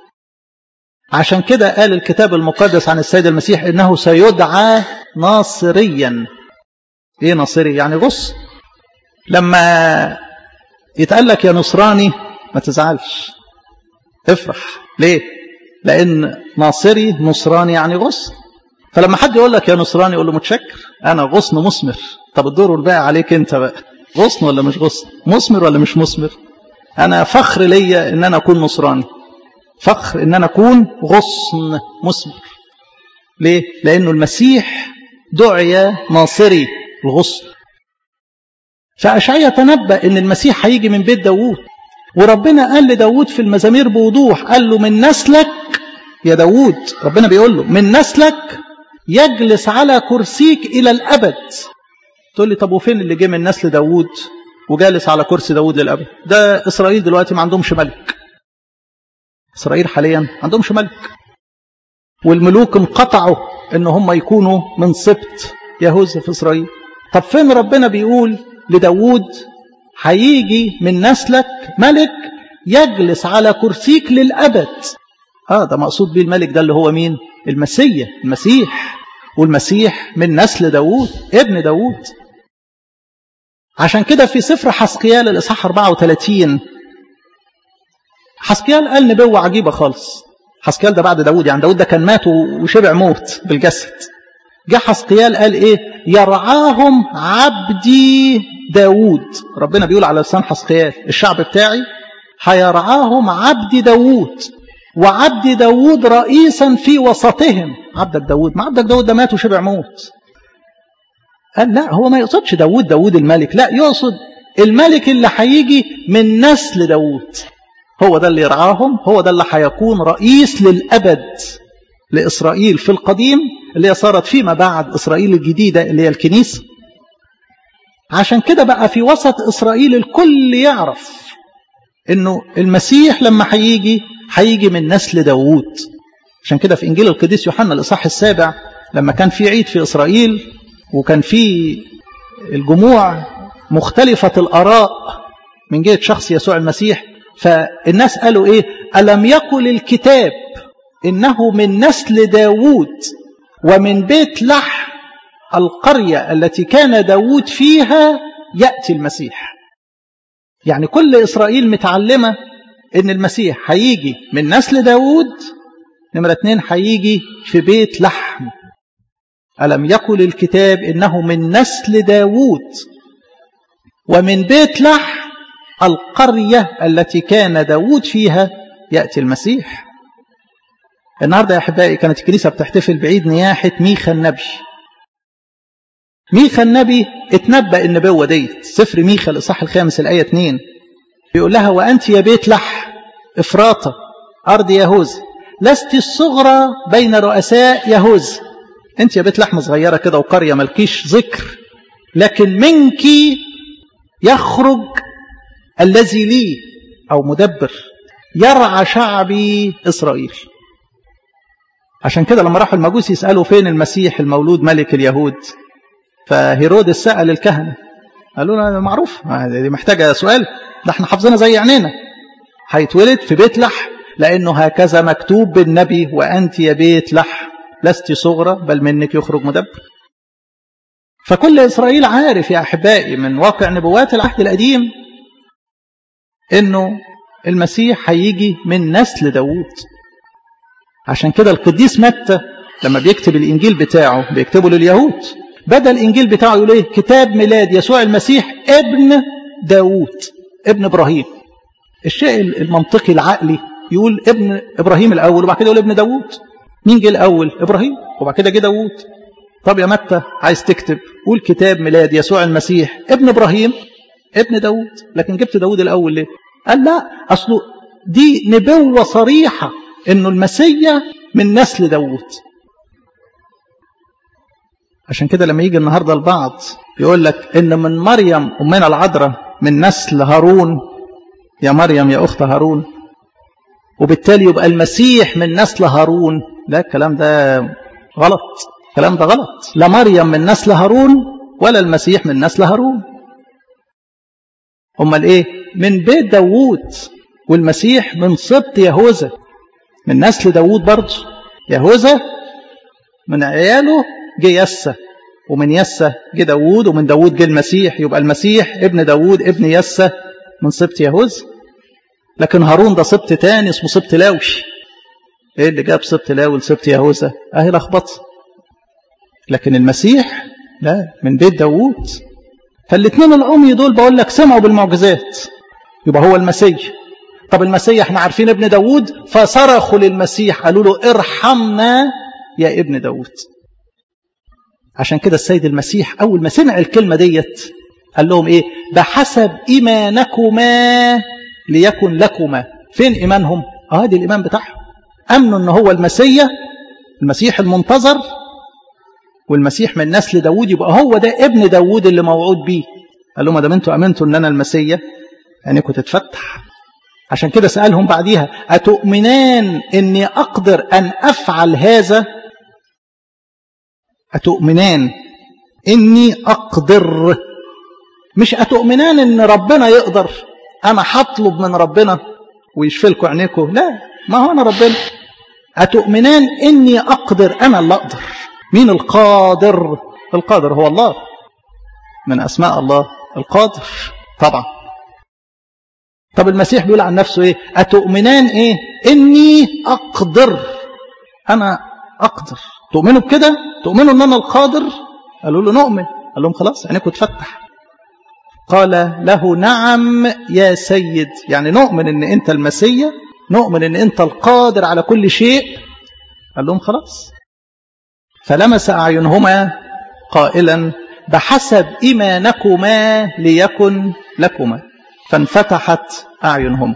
عشان كده قال الكتاب المقدس عن السيد المسيح إنه سيدعى ناصريا ايه ناصري يعني غص لما يتقال لك يا نصراني ما تزعلش افرح ليه لان ناصري نصراني يعني غصن فلما حد يقول لك يا نصراني يقول له متشكر انا غصن مثمر طب الدور الباقي عليك انت بقى غصن ولا مش غصن مثمر ولا مش مثمر انا فخر ليا ان انا اكون نصراني فخر ان انا اكون غصن مثمر ليه لانه المسيح دعي ناصري الغصن فأشعيا تنبأ أن المسيح هيجي من بيت داوود وربنا قال لداوود في المزامير بوضوح قال له من نسلك يا داوود ربنا بيقول له من نسلك يجلس على كرسيك إلى الأبد تقول لي طب وفين اللي جه من نسل داوود وجالس على كرسي داوود للأبد ده إسرائيل دلوقتي ما عندهمش ملك إسرائيل حاليا ما عندهمش ملك والملوك انقطعوا ان هم يكونوا من سبط يهوذا في إسرائيل طب فين ربنا بيقول لداود هيجي من نسلك ملك يجلس على كرسيك للأبد اه ده مقصود بيه الملك ده اللي هو مين المسيح المسيح والمسيح من نسل داود ابن داود عشان كده في سفر حسقيال الإصحاح 34 حسقيال قال نبوة عجيبة خالص حسقيال ده بعد داود يعني داود ده كان مات وشبع موت بالجسد جه حسقيال قال ايه يرعاهم عبدي داود ربنا بيقول على لسان حسقيال الشعب بتاعي هيرعاهم عبدي داود وعبد داود رئيسا في وسطهم عبدك داود ما عبدك داود ده مات وشبع موت قال لا هو ما يقصدش داود داود الملك لا يقصد الملك اللي هيجي من نسل داود هو ده اللي يرعاهم هو ده اللي هيكون رئيس للأبد لإسرائيل في القديم اللي هي صارت فيما بعد إسرائيل الجديدة اللي هي الكنيسة عشان كده بقى في وسط إسرائيل الكل يعرف إنه المسيح لما هيجي هيجي من نسل داوود عشان كده في إنجيل القديس يوحنا الإصحاح السابع لما كان في عيد في إسرائيل وكان في الجموع مختلفة الآراء من جهة شخص يسوع المسيح فالناس قالوا إيه ألم يقل الكتاب إنه من نسل داوود ومن بيت لح القرية التي كان داوود فيها يأتي المسيح يعني كل إسرائيل متعلمة إن المسيح هيجي من نسل داوود نمرة اتنين هيجي في بيت لحم ألم يقل الكتاب إنه من نسل داوود ومن بيت لح القرية التي كان داوود فيها يأتي المسيح النهاردة يا أحبائي كانت الكنيسة بتحتفل بعيد نياحة ميخا النبي ميخا النبي اتنبأ النبوة ديت سفر ميخا الإصحاح الخامس الآية 2 بيقول لها وأنت يا بيت لح إفراطة أرض يهوذا لست الصغرى بين رؤساء يهوذا أنت يا بيت لحم صغيرة كده وقرية ملكيش ذكر لكن منك يخرج الذي لي أو مدبر يرعى شعبي إسرائيل عشان كده لما راحوا المجوس يسألوا فين المسيح المولود ملك اليهود فهيرودس سأل الكهنة قالوا له معروف دي محتاجة سؤال ده احنا حافظينها زي عينينا هيتولد في بيت لح لأنه هكذا مكتوب بالنبي وأنت يا بيت لح لست صغرى بل منك يخرج مدبر فكل إسرائيل عارف يا أحبائي من واقع نبوات العهد القديم إنه المسيح هيجي من نسل داوود عشان كده القديس متى لما بيكتب الإنجيل بتاعه بيكتبه لليهود بدأ الإنجيل بتاعه يقول إيه كتاب ميلاد يسوع المسيح ابن داوود ابن إبراهيم الشيء المنطقي العقلي يقول ابن إبراهيم الأول وبعد كده يقول ابن داوود مين جه الأول إبراهيم وبعد كده جه داوود طب يا متى عايز تكتب قول كتاب ميلاد يسوع المسيح ابن إبراهيم ابن داوود لكن جبت داوود الأول ليه قال لا أصله دي نبوة صريحة إنه المسيا من نسل داوود عشان كده لما يجي النهارده البعض يقول لك ان من مريم امنا العذراء من نسل هارون يا مريم يا اخت هارون وبالتالي يبقى المسيح من نسل هارون لا الكلام ده غلط الكلام ده غلط لا مريم من نسل هارون ولا المسيح من نسل هارون امال ايه من بيت داوود والمسيح من سبط يهوذا من نسل داوود برضه يهوذا من عياله جه يسى ومن يسى جه داوود ومن داوود جه المسيح يبقى المسيح ابن داوود ابن يسى من سبط يهوذا لكن هارون ده سبط تاني اسمه سبط لاوي ايه اللي جاب سبط لاوي لسبط يهوذا اهي لخبطه لكن المسيح لا من بيت داوود فالاثنين العمي دول بقول لك سمعوا بالمعجزات يبقى هو المسيح طب المسيح احنا عارفين ابن داوود فصرخوا للمسيح قالوا له ارحمنا يا ابن داوود عشان كده السيد المسيح أول ما سمع الكلمة ديت قال لهم إيه بحسب إيمانكما ليكن لكما فين إيمانهم آه دي الإيمان بتاعهم أمنوا أنه هو المسيح المسيح المنتظر والمسيح من نسل داوود يبقى هو ده ابن داوود اللي موعود بيه قال لهم ده انتوا امنتوا ان انا المسيح عينيكم تتفتح عشان كده سألهم بعديها أتؤمنان أني أقدر أن أفعل هذا أتؤمنان إني أقدر مش أتؤمنان إن ربنا يقدر أنا هطلب من ربنا ويشفي لكم عينيكم لا ما هو أنا ربنا أتؤمنان إني أقدر أنا اللي أقدر مين القادر القادر هو الله من أسماء الله القادر طبعا طب المسيح بيقول عن نفسه إيه أتؤمنان إيه إني أقدر أنا أقدر تؤمنوا بكده تؤمنوا ان انا القادر قالوا له نؤمن قال لهم خلاص عينيكم تفتح قال له نعم يا سيد يعني نؤمن ان انت المسيا نؤمن ان انت القادر على كل شيء قال لهم خلاص فلمس اعينهما قائلا بحسب إيمانكما ليكن لكما فانفتحت أعينهم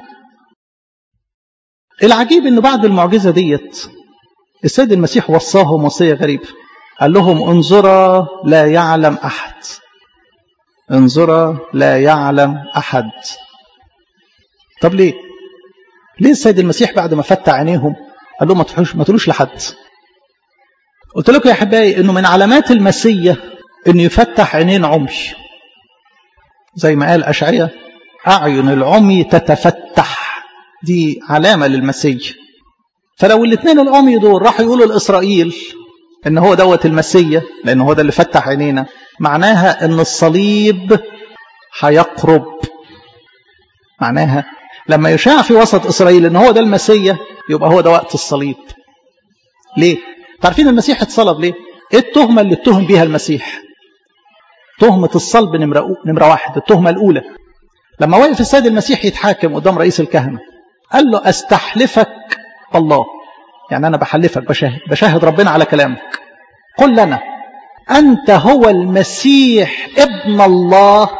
العجيب أنه بعد المعجزة ديت السيد المسيح وصاهم وصية غريبة قال لهم انظرا لا يعلم أحد انظرا لا يعلم أحد طب ليه ليه السيد المسيح بعد ما فتح عينيهم قال لهم ما تروحوش ما تقولوش لحد قلت لكم يا احبائي انه من علامات المسية انه يفتح عينين عمي زي ما قال اشعياء اعين العمي تتفتح دي علامة للمسيح فلو الاثنين العمي دول راحوا يقولوا لاسرائيل ان هو دوت المسية لان هو ده اللي فتح عينينا معناها ان الصليب هيقرب معناها لما يشاع في وسط إسرائيل ان هو ده المسيا يبقى هو ده وقت الصليب ليه تعرفين المسيح اتصلب ليه ايه التهمة اللي اتهم بيها المسيح تهمة الصلب نمرة, نمرة واحد التهمة الأولى لما وقف السيد المسيح يتحاكم قدام رئيس الكهنة قال له أستحلفك الله يعني أنا بحلفك بشاهد, بشاهد ربنا على كلامك قل لنا أنت هو المسيح ابن الله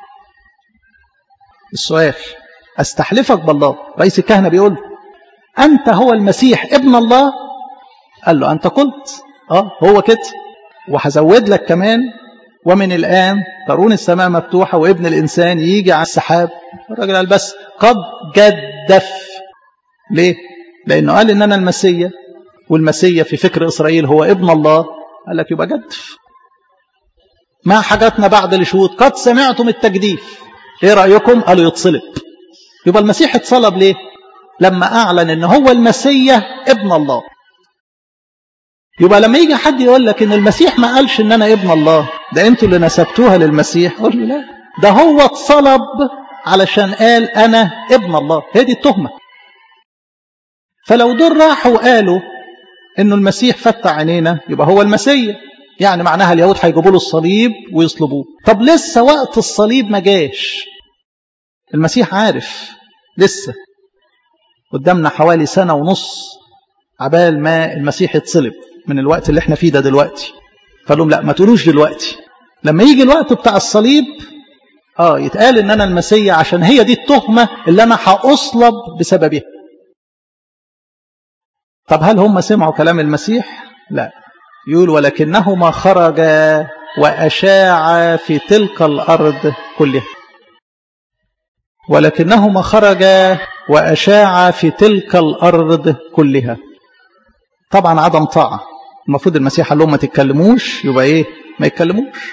السؤال استحلفك بالله رئيس الكهنة بيقول أنت هو المسيح ابن الله قال له أنت قلت آه هو كده وهزود لك كمان ومن الآن ترون السماء مفتوحة وابن الإنسان يجي على السحاب الراجل قال بس قد جدف ليه؟ لأنه قال إن أنا المسيا والمسيا في فكر إسرائيل هو ابن الله قال لك يبقى جدف ما حاجاتنا بعد الشهود قد سمعتم التجديف ايه رأيكم قالوا يتصلب يبقى المسيح اتصلب ليه لما اعلن ان هو المسيح ابن الله يبقى لما يجي حد يقول لك ان المسيح ما قالش ان انا ابن الله ده انتوا اللي نسبتوها للمسيح قول له لا ده هو اتصلب علشان قال انا ابن الله هي دي التهمه فلو دول راحوا وقالوا انه المسيح فتح عينينا يبقى هو المسيح يعني معناها اليهود هيجيبوا له الصليب ويصلبوه طب لسه وقت الصليب ما جاش المسيح عارف لسه قدامنا حوالي سنة ونص عبال ما المسيح يتصلب من الوقت اللي احنا فيه ده دلوقتي فقال لهم لا ما تقولوش دلوقتي لما يجي الوقت بتاع الصليب اه يتقال ان انا المسيح عشان هي دي التهمة اللي انا هأصلب بسببها طب هل هم سمعوا كلام المسيح لا يقول ولكنهما خرجا وأشاعا في تلك الأرض كلها ولكنهما خرجا وأشاعا في تلك الأرض كلها طبعا عدم طاعة المفروض المسيح قال لهم ما تتكلموش يبقى ايه ما يتكلموش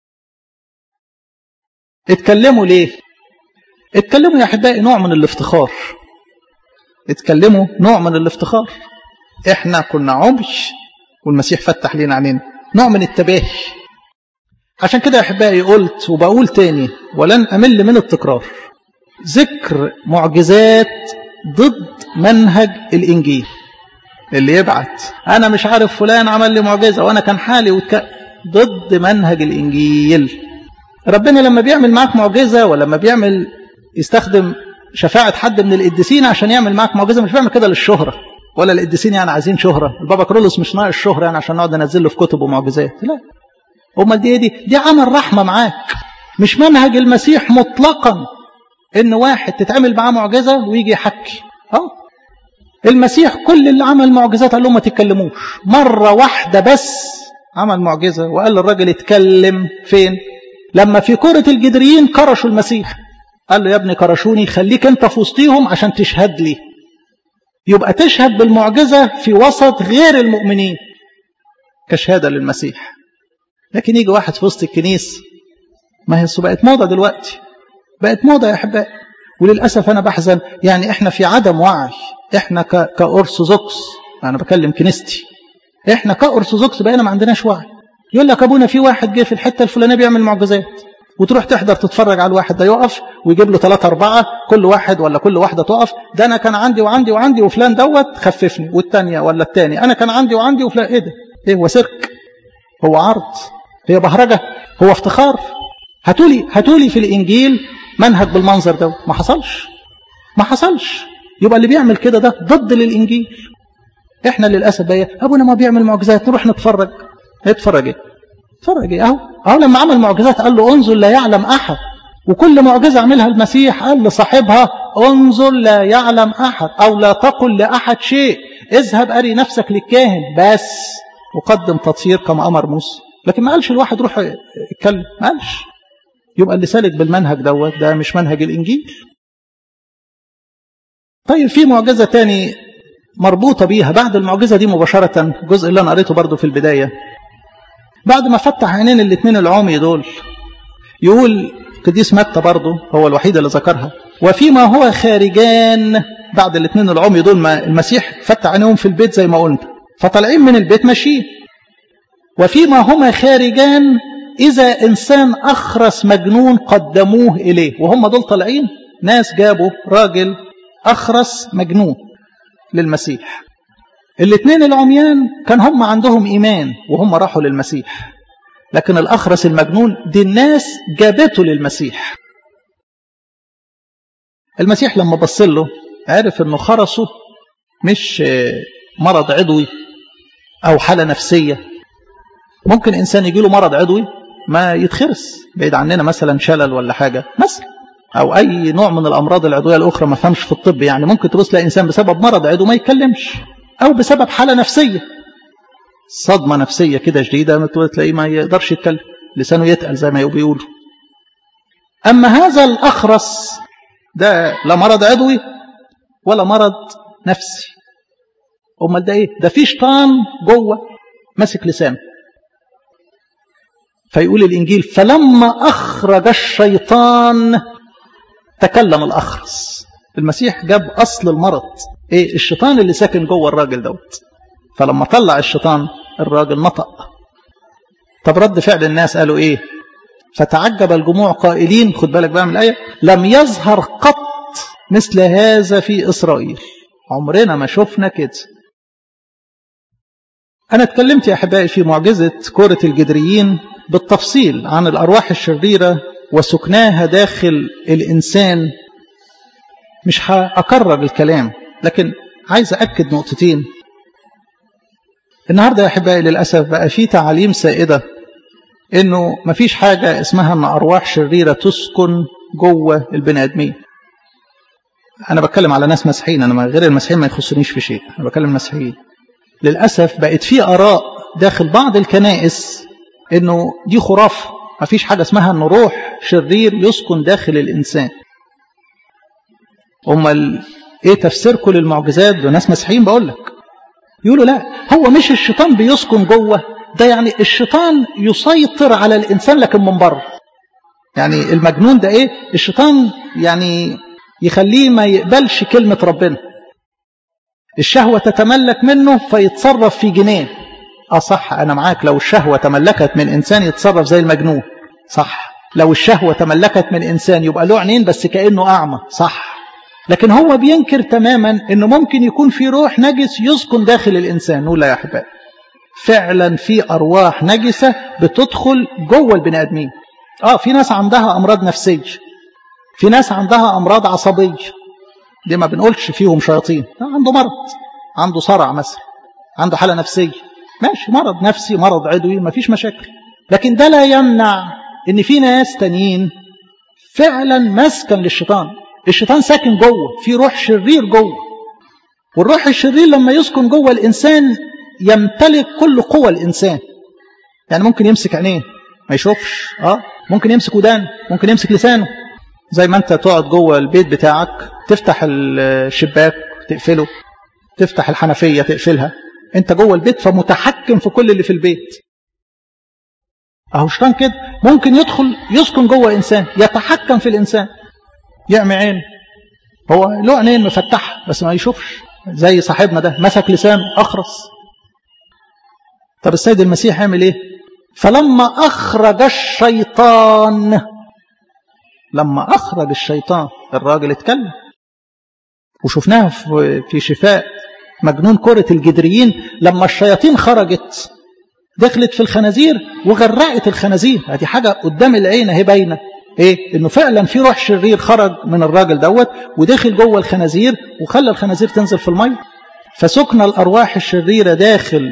اتكلموا ليه اتكلموا يا احبائي نوع من الافتخار اتكلموا نوع من الافتخار احنا كنا عمي والمسيح فتح لنا عينينا نوع من التباهي عشان كده يا احبائي قلت وبقول تاني ولن امل من التكرار ذكر معجزات ضد منهج الانجيل اللي يبعت انا مش عارف فلان عمل لي معجزه وانا كان حالي وتك... ضد منهج الانجيل ربنا لما بيعمل معاك معجزه ولما بيعمل يستخدم شفاعه حد من القديسين عشان يعمل معاك معجزه مش بيعمل كده للشهره ولا القديسين يعني عايزين شهره البابا كرولوس مش ناقص شهره يعني عشان نقعد ننزل له في كتب ومعجزات لا امال دي دي دي عمل رحمه معاك مش منهج المسيح مطلقا ان واحد تتعمل معاه معجزه ويجي يحكي اه المسيح كل اللي عمل معجزات قال لهم ما تتكلموش مره واحده بس عمل معجزه وقال للراجل اتكلم فين لما في كرة الجدريين كرشوا المسيح قال له يا ابني كرشوني خليك انت في وسطيهم عشان تشهد لي يبقى تشهد بالمعجزة في وسط غير المؤمنين كشهادة للمسيح لكن يجي واحد في وسط الكنيس ما هي بقت موضة دلوقتي بقت موضة يا أحبائي وللأسف أنا بحزن يعني إحنا في عدم وعي إحنا كأرثوذكس أنا بكلم كنيستي إحنا كأرثوذكس بقينا ما عندناش وعي يقول لك أبونا في واحد جه في الحتة الفلانية بيعمل معجزات وتروح تحضر تتفرج على الواحد ده يقف ويجيب له ثلاثة أربعة كل واحد ولا كل واحدة تقف ده أنا كان عندي وعندي وعندي وفلان دوت خففني والتانية ولا التاني أنا كان عندي وعندي وفلان إيه ده؟ إيه هو سيرك؟ هو عرض؟ هي بهرجة؟ هو افتخار؟ هاتولي هاتولي في الإنجيل منهج بالمنظر ده ما حصلش ما حصلش يبقى اللي بيعمل كده ده ضد للإنجيل إحنا للأسف بقى أبونا ما بيعمل معجزات نروح نتفرج نتفرج إيه؟ اتفرج اهو اهو لما عمل معجزات قال له انظر لا يعلم احد وكل معجزة عملها المسيح قال لصاحبها انظر لا يعلم احد او لا تقل لاحد شيء اذهب اري نفسك للكاهن بس وقدم تطهير كما امر موسى لكن ما قالش الواحد روح اتكلم ما قالش يبقى اللي سالك بالمنهج دوت ده مش منهج الانجيل طيب في معجزة تاني مربوطة بيها بعد المعجزة دي مباشرة الجزء اللي أنا قريته برضو في البداية بعد ما فتح عينين الاثنين العمي دول يقول قديس متى برضو هو الوحيد اللي ذكرها وفيما هو خارجان بعد الاثنين العمي دول ما المسيح فتح عينيهم في البيت زي ما قلنا فطالعين من البيت ماشيين وفيما هما خارجان إذا إنسان أخرس مجنون قدموه إليه وهم دول طالعين ناس جابوا راجل أخرس مجنون للمسيح الاثنين العميان كان هم عندهم إيمان وهم راحوا للمسيح لكن الأخرس المجنون دي الناس جابته للمسيح المسيح لما بص له عرف انه خرسه مش مرض عضوي او حالة نفسية ممكن انسان يجي له مرض عضوي ما يتخرس بعيد عننا مثلا شلل ولا حاجة مثلا او اي نوع من الامراض العضويه الاخرى ما فهمش في الطب يعني ممكن تبص تلاقي انسان بسبب مرض عضو ما يتكلمش او بسبب حاله نفسيه صدمه نفسيه كده شديده تلاقيه ما يقدرش يتكلم لسانه يتقل زي ما بيقولوا اما هذا الاخرس ده لا مرض عضوي ولا مرض نفسي امال ده ايه ده في شيطان جوه ماسك لسانه فيقول الانجيل فلما اخرج الشيطان تكلم الأخرس المسيح جاب أصل المرض إيه الشيطان اللي ساكن جوه الراجل دوت فلما طلع الشيطان الراجل نطق طب رد فعل الناس قالوا إيه فتعجب الجموع قائلين خد بالك بقى من الآية لم يظهر قط مثل هذا في إسرائيل عمرنا ما شفنا كده أنا اتكلمت يا أحبائي في معجزة كرة الجدريين بالتفصيل عن الأرواح الشريرة وسكناها داخل الإنسان مش هأكرر الكلام لكن عايز أكد نقطتين النهاردة يا أحبائي للأسف بقى في تعاليم سائدة إنه مفيش حاجة اسمها إن أرواح شريرة تسكن جوه البني آدمين أنا بتكلم على ناس مسيحيين أنا غير المسيحيين ما يخصنيش في شيء أنا بتكلم مسيحيين للأسف بقت في آراء داخل بعض الكنائس إنه دي خرافة ما فيش حاجة اسمها أن روح شرير يسكن داخل الإنسان أمال إيه تفسيركم للمعجزات ده ناس مسيحيين بقول لك يقولوا لا هو مش الشيطان بيسكن جوه ده يعني الشيطان يسيطر على الإنسان لكن من بره يعني المجنون ده إيه الشيطان يعني يخليه ما يقبلش كلمة ربنا الشهوة تتملك منه فيتصرف في جنان اه صح انا معاك لو الشهوة تملكت من انسان يتصرف زي المجنون صح لو الشهوة تملكت من انسان يبقى له عينين بس كأنه اعمى صح لكن هو بينكر تماما انه ممكن يكون في روح نجس يسكن داخل الانسان نقول لا يا احبائي فعلا في ارواح نجسة بتدخل جوه البني ادمين اه في ناس عندها امراض نفسية في ناس عندها امراض عصبية دي ما بنقولش فيهم شياطين عنده مرض عنده صرع مثلا عنده حالة نفسية ماشي مرض نفسي مرض عضوي ما فيش مشاكل لكن ده لا يمنع ان في ناس تانيين فعلا مسكن للشيطان الشيطان ساكن جوه في روح شرير جوه والروح الشرير لما يسكن جوه الانسان يمتلك كل قوى الانسان يعني ممكن يمسك عينيه ما يشوفش اه ممكن يمسك ودان ممكن يمسك لسانه زي ما انت تقعد جوه البيت بتاعك تفتح الشباك تقفله تفتح الحنفيه تقفلها انت جوه البيت فمتحكم في كل اللي في البيت اهو شيطان كده ممكن يدخل يسكن جوه انسان يتحكم في الانسان يعمي عين هو له عينين مفتحه بس ما يشوفش زي صاحبنا ده مسك لسانه اخرس طب السيد المسيح عمل ايه فلما اخرج الشيطان لما اخرج الشيطان الراجل اتكلم وشفناها في شفاء مجنون كرة الجدريين لما الشياطين خرجت دخلت في الخنازير وغرقت الخنازير هذه حاجة قدام العين اهي باينة ايه انه فعلا في روح شرير خرج من الراجل دوت ودخل جوه الخنازير وخلى الخنازير تنزل في الميه فسكن الارواح الشريره داخل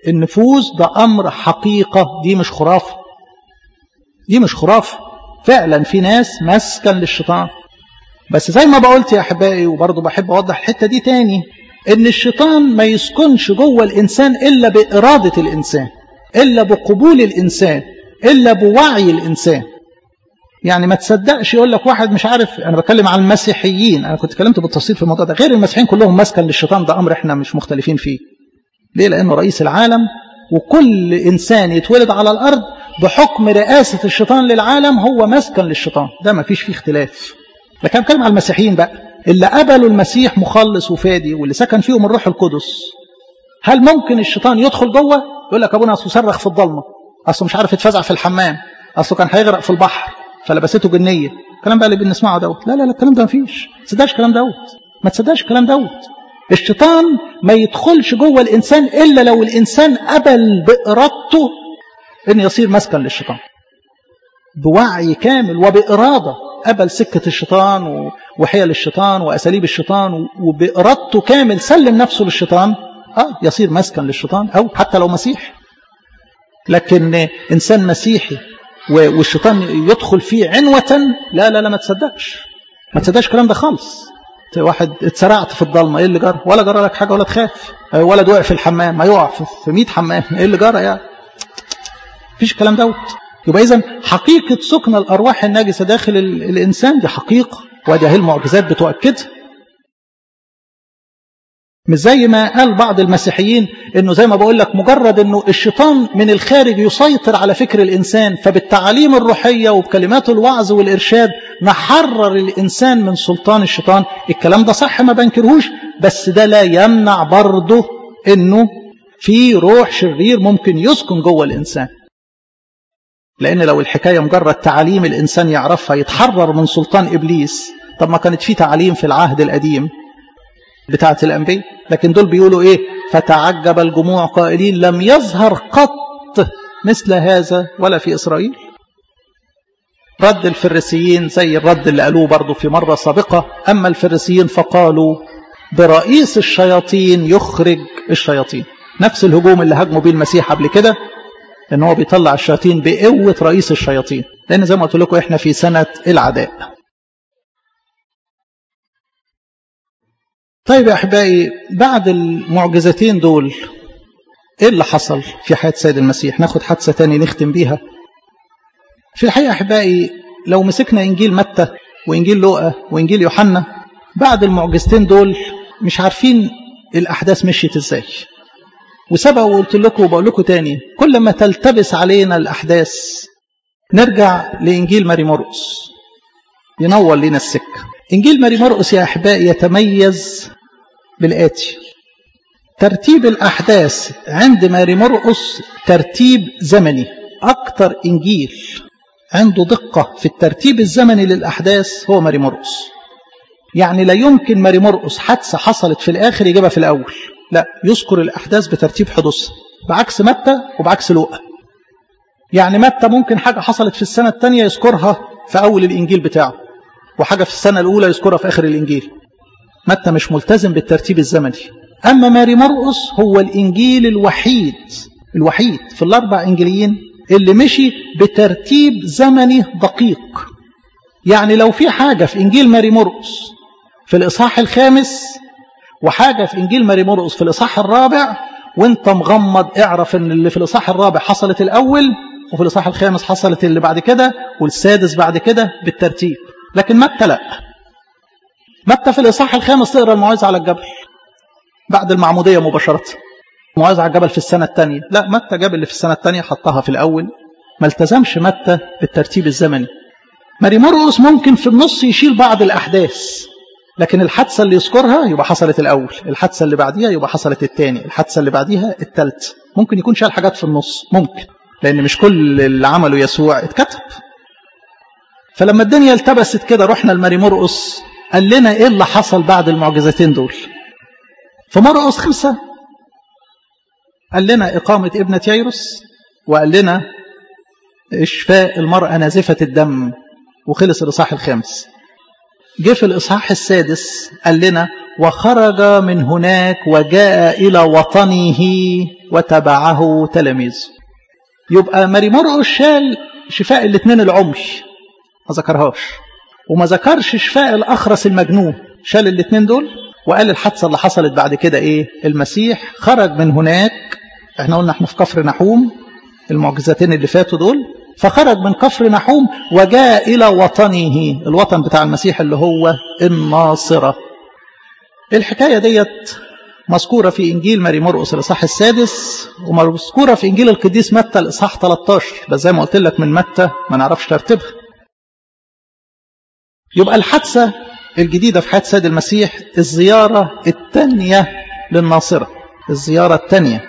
النفوس ده أمر حقيقة دي مش خرافة دي مش خرافة فعلا في ناس مسكن للشيطان بس زي ما بقولت يا أحبائي وبرضه بحب أوضح الحتة دي تاني إن الشيطان ما يسكنش جوه الإنسان إلا بإرادة الإنسان إلا بقبول الإنسان إلا بوعي الإنسان يعني ما تصدقش يقول لك واحد مش عارف أنا بتكلم عن المسيحيين أنا كنت اتكلمت بالتفصيل في الموضوع ده غير المسيحيين كلهم مسكن للشيطان ده أمر إحنا مش مختلفين فيه ليه لأنه رئيس العالم وكل إنسان يتولد على الأرض بحكم رئاسة الشيطان للعالم هو مسكن للشيطان ده ما فيش فيه اختلاف لكن أنا بتكلم على المسيحيين بقى اللي قبلوا المسيح مخلص وفادي واللي سكن فيهم الروح القدس هل ممكن الشيطان يدخل جوه يقول لك ابونا اصله صرخ في الضلمه اصله مش عارف يتفزع في الحمام اصله كان هيغرق في البحر فلبسته جنيه الكلام بقى اللي بنسمعه دوت لا لا لا الكلام ده مفيش ما تصدقش الكلام دوت ما تصدقش الكلام دوت الشيطان ما يدخلش جوه الانسان الا لو الانسان قبل بارادته ان يصير مسكن للشيطان بوعي كامل وباراده قبل سكه الشيطان وحيل الشيطان واساليب الشيطان وبارادته كامل سلم نفسه للشيطان اه يصير مسكن للشيطان او حتى لو مسيح لكن انسان مسيحي والشيطان يدخل فيه عنوة لا لا لا ما تصدقش ما تصدقش الكلام ده خالص واحد اتسرعت في الضلمه ايه اللي جرى ولا جرى لك حاجه ولا تخاف ولد وقع في الحمام ما يقع في 100 حمام ايه اللي جرى يعني مفيش الكلام دوت يبقى اذا حقيقه سكن الارواح الناجسه داخل الانسان دي حقيقه وادي اهي المعجزات بتؤكدها مش زي ما قال بعض المسيحيين انه زي ما بقول لك مجرد انه الشيطان من الخارج يسيطر على فكر الانسان فبالتعاليم الروحيه وبكلمات الوعظ والارشاد نحرر الانسان من سلطان الشيطان الكلام ده صح ما بنكرهوش بس ده لا يمنع برضه انه في روح شرير ممكن يسكن جوه الانسان لان لو الحكايه مجرد تعاليم الانسان يعرفها يتحرر من سلطان ابليس طب ما كانت في تعاليم في العهد القديم بتاعة الأنبياء لكن دول بيقولوا إيه فتعجب الجموع قائلين لم يظهر قط مثل هذا ولا في إسرائيل رد الفريسيين زي الرد اللي قالوه برضه في مرة سابقة أما الفريسيين فقالوا برئيس الشياطين يخرج الشياطين نفس الهجوم اللي هاجموا بيه المسيح قبل كده ان هو بيطلع الشياطين بقوة رئيس الشياطين لأن زي ما قلت لكم احنا في سنة العداء طيب يا أحبائي بعد المعجزتين دول إيه اللي حصل في حياة سيد المسيح ناخد حادثة تاني نختم بيها في الحقيقة أحبائي لو مسكنا إنجيل متى وإنجيل لوقا وإنجيل يوحنا بعد المعجزتين دول مش عارفين الأحداث مشيت إزاي وسبق وقلت لكم وبقول لكم تاني كل ما تلتبس علينا الأحداث نرجع لإنجيل ماري مرقس ينور لنا السكة إنجيل ماري مرقس يا أحبائي يتميز بالآتي ترتيب الأحداث عند ماري مرقس ترتيب زمني أكتر إنجيل عنده دقة في الترتيب الزمني للأحداث هو ماري مرقس يعني لا يمكن ماري مرقس حادثة حصلت في الآخر يجيبها في الأول لا يذكر الأحداث بترتيب حدوثها بعكس متى وبعكس لوقا يعني متى ممكن حاجة حصلت في السنة الثانية يذكرها في أول الإنجيل بتاعه وحاجة في السنة الأولى يذكرها في آخر الإنجيل متى مش ملتزم بالترتيب الزمني أما ماري مرقس هو الإنجيل الوحيد الوحيد في الأربع إنجيليين اللي مشي بترتيب زمني دقيق يعني لو في حاجة في إنجيل ماري مرقس في الإصحاح الخامس وحاجة في إنجيل ماري مرقس في الإصحاح الرابع وانت مغمض اعرف ان اللي في الإصحاح الرابع حصلت الأول وفي الإصحاح الخامس حصلت اللي بعد كده والسادس بعد كده بالترتيب لكن متى لا متى في الإصحاح الخامس تقرأ الموعظة على الجبل بعد المعمودية مباشرة الموعظة على الجبل في السنة الثانية لا متى جاب اللي في السنة الثانية حطها في الأول ما التزمش متى بالترتيب الزمني ماري مرقس ممكن في النص يشيل بعض الأحداث لكن الحادثة اللي يذكرها يبقى حصلت الأول الحادثة اللي بعديها يبقى حصلت الثاني الحادثة اللي بعديها الثالث ممكن يكون شال حاجات في النص ممكن لأن مش كل اللي عمله يسوع اتكتب فلما الدنيا التبست كده رحنا لماري مرقس قال لنا ايه اللي حصل بعد المعجزتين دول في مرقس خمسة قال لنا إقامة ابنة ييروس وقال لنا إشفاء المرأة نازفة الدم وخلص الإصحاح الخامس جه في الإصحاح السادس قال لنا وخرج من هناك وجاء إلى وطنه وتبعه تلاميذ يبقى ماري مرقس شال شفاء الاثنين العمي ما ذكرهاش وما ذكرش شفاء الأخرس المجنون شال الاثنين دول وقال الحادثة اللي حصلت بعد كده ايه المسيح خرج من هناك احنا قلنا احنا في كفر نحوم المعجزتين اللي فاتوا دول فخرج من كفر نحوم وجاء إلى وطنه الوطن بتاع المسيح اللي هو الناصرة الحكاية ديت مذكورة في إنجيل ماري مرقس الإصحاح السادس ومذكورة في إنجيل القديس متى الإصحاح 13 بس زي ما قلت لك من متى ما نعرفش ترتيبها يبقى الحادثة الجديدة في حياة سيد المسيح الزيارة الثانية للناصرة الزيارة الثانية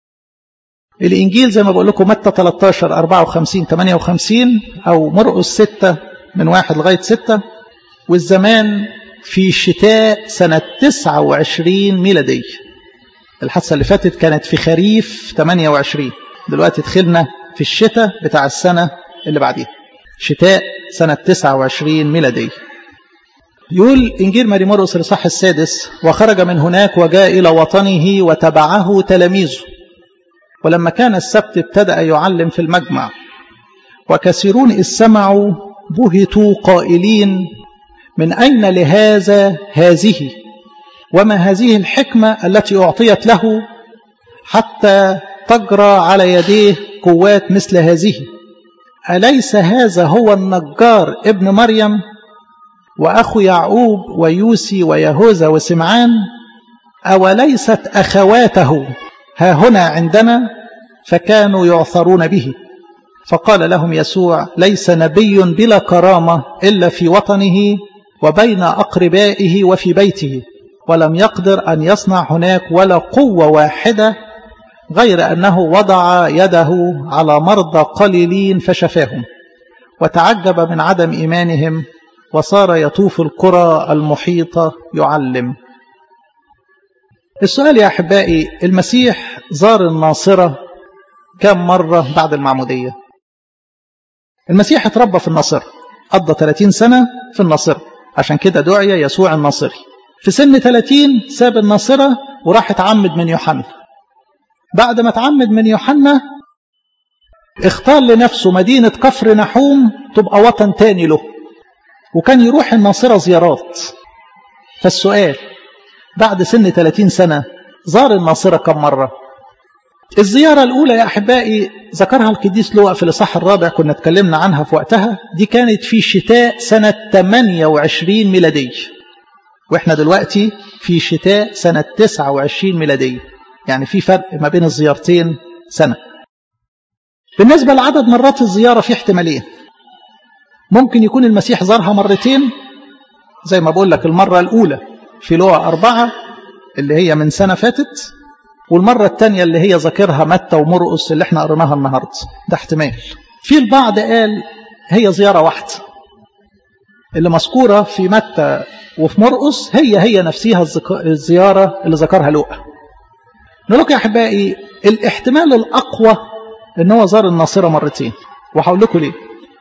الإنجيل زي ما بقول لكم متى 13 54 58 أو مرقس 6 من واحد لغاية 6 والزمان في شتاء سنة 29 ميلادية الحادثة اللي فاتت كانت في خريف 28 دلوقتي دخلنا في الشتاء بتاع السنة اللي بعديها شتاء سنة 29 ميلادية يقول إنجيل ماري مرقس الإصحاح السادس وخرج من هناك وجاء إلى وطنه وتبعه تلاميذه ولما كان السبت ابتدأ يعلم في المجمع وكثيرون إذ سمعوا بهتوا قائلين من أين لهذا هذه وما هذه الحكمة التي أعطيت له حتى تجرى على يديه قوات مثل هذه أليس هذا هو النجار ابن مريم وأخو يعقوب ويوسي ويهوذا وسمعان أوليست أخواته ها هنا عندنا فكانوا يعثرون به فقال لهم يسوع ليس نبي بلا كرامة إلا في وطنه وبين أقربائه وفي بيته ولم يقدر أن يصنع هناك ولا قوة واحدة غير أنه وضع يده على مرضى قليلين فشفاهم وتعجب من عدم إيمانهم وصار يطوف القرى المحيطة يعلم السؤال يا أحبائي المسيح زار الناصرة كم مرة بعد المعمودية المسيح اتربى في الناصرة قضى 30 سنة في الناصرة عشان كده دعي يسوع الناصري في سن 30 ساب الناصرة وراح اتعمد من يوحنا بعد ما اتعمد من يوحنا اختار لنفسه مدينة كفر نحوم تبقى وطن تاني له وكان يروح الناصرة زيارات فالسؤال بعد سن 30 سنة زار الناصرة كم مرة الزيارة الأولى يا أحبائي ذكرها القديس لوقا في الإصحاح الرابع كنا اتكلمنا عنها في وقتها دي كانت في شتاء سنة 28 ميلادية وإحنا دلوقتي في شتاء سنة 29 ميلادية يعني في فرق ما بين الزيارتين سنة بالنسبة لعدد مرات الزيارة في احتمالين ممكن يكون المسيح زارها مرتين زي ما بقول لك المرة الأولى في لوقا أربعة اللي هي من سنة فاتت والمرة الثانية اللي هي ذاكرها متى ومرقس اللي احنا قريناها النهاردة ده احتمال في البعض قال هي زيارة واحدة اللي مذكورة في متى وفي مرقس هي هي نفسها الزيارة اللي ذكرها لوقا نقول لكم يا أحبائي الاحتمال الأقوى ان هو زار الناصرة مرتين وهقول لكم ليه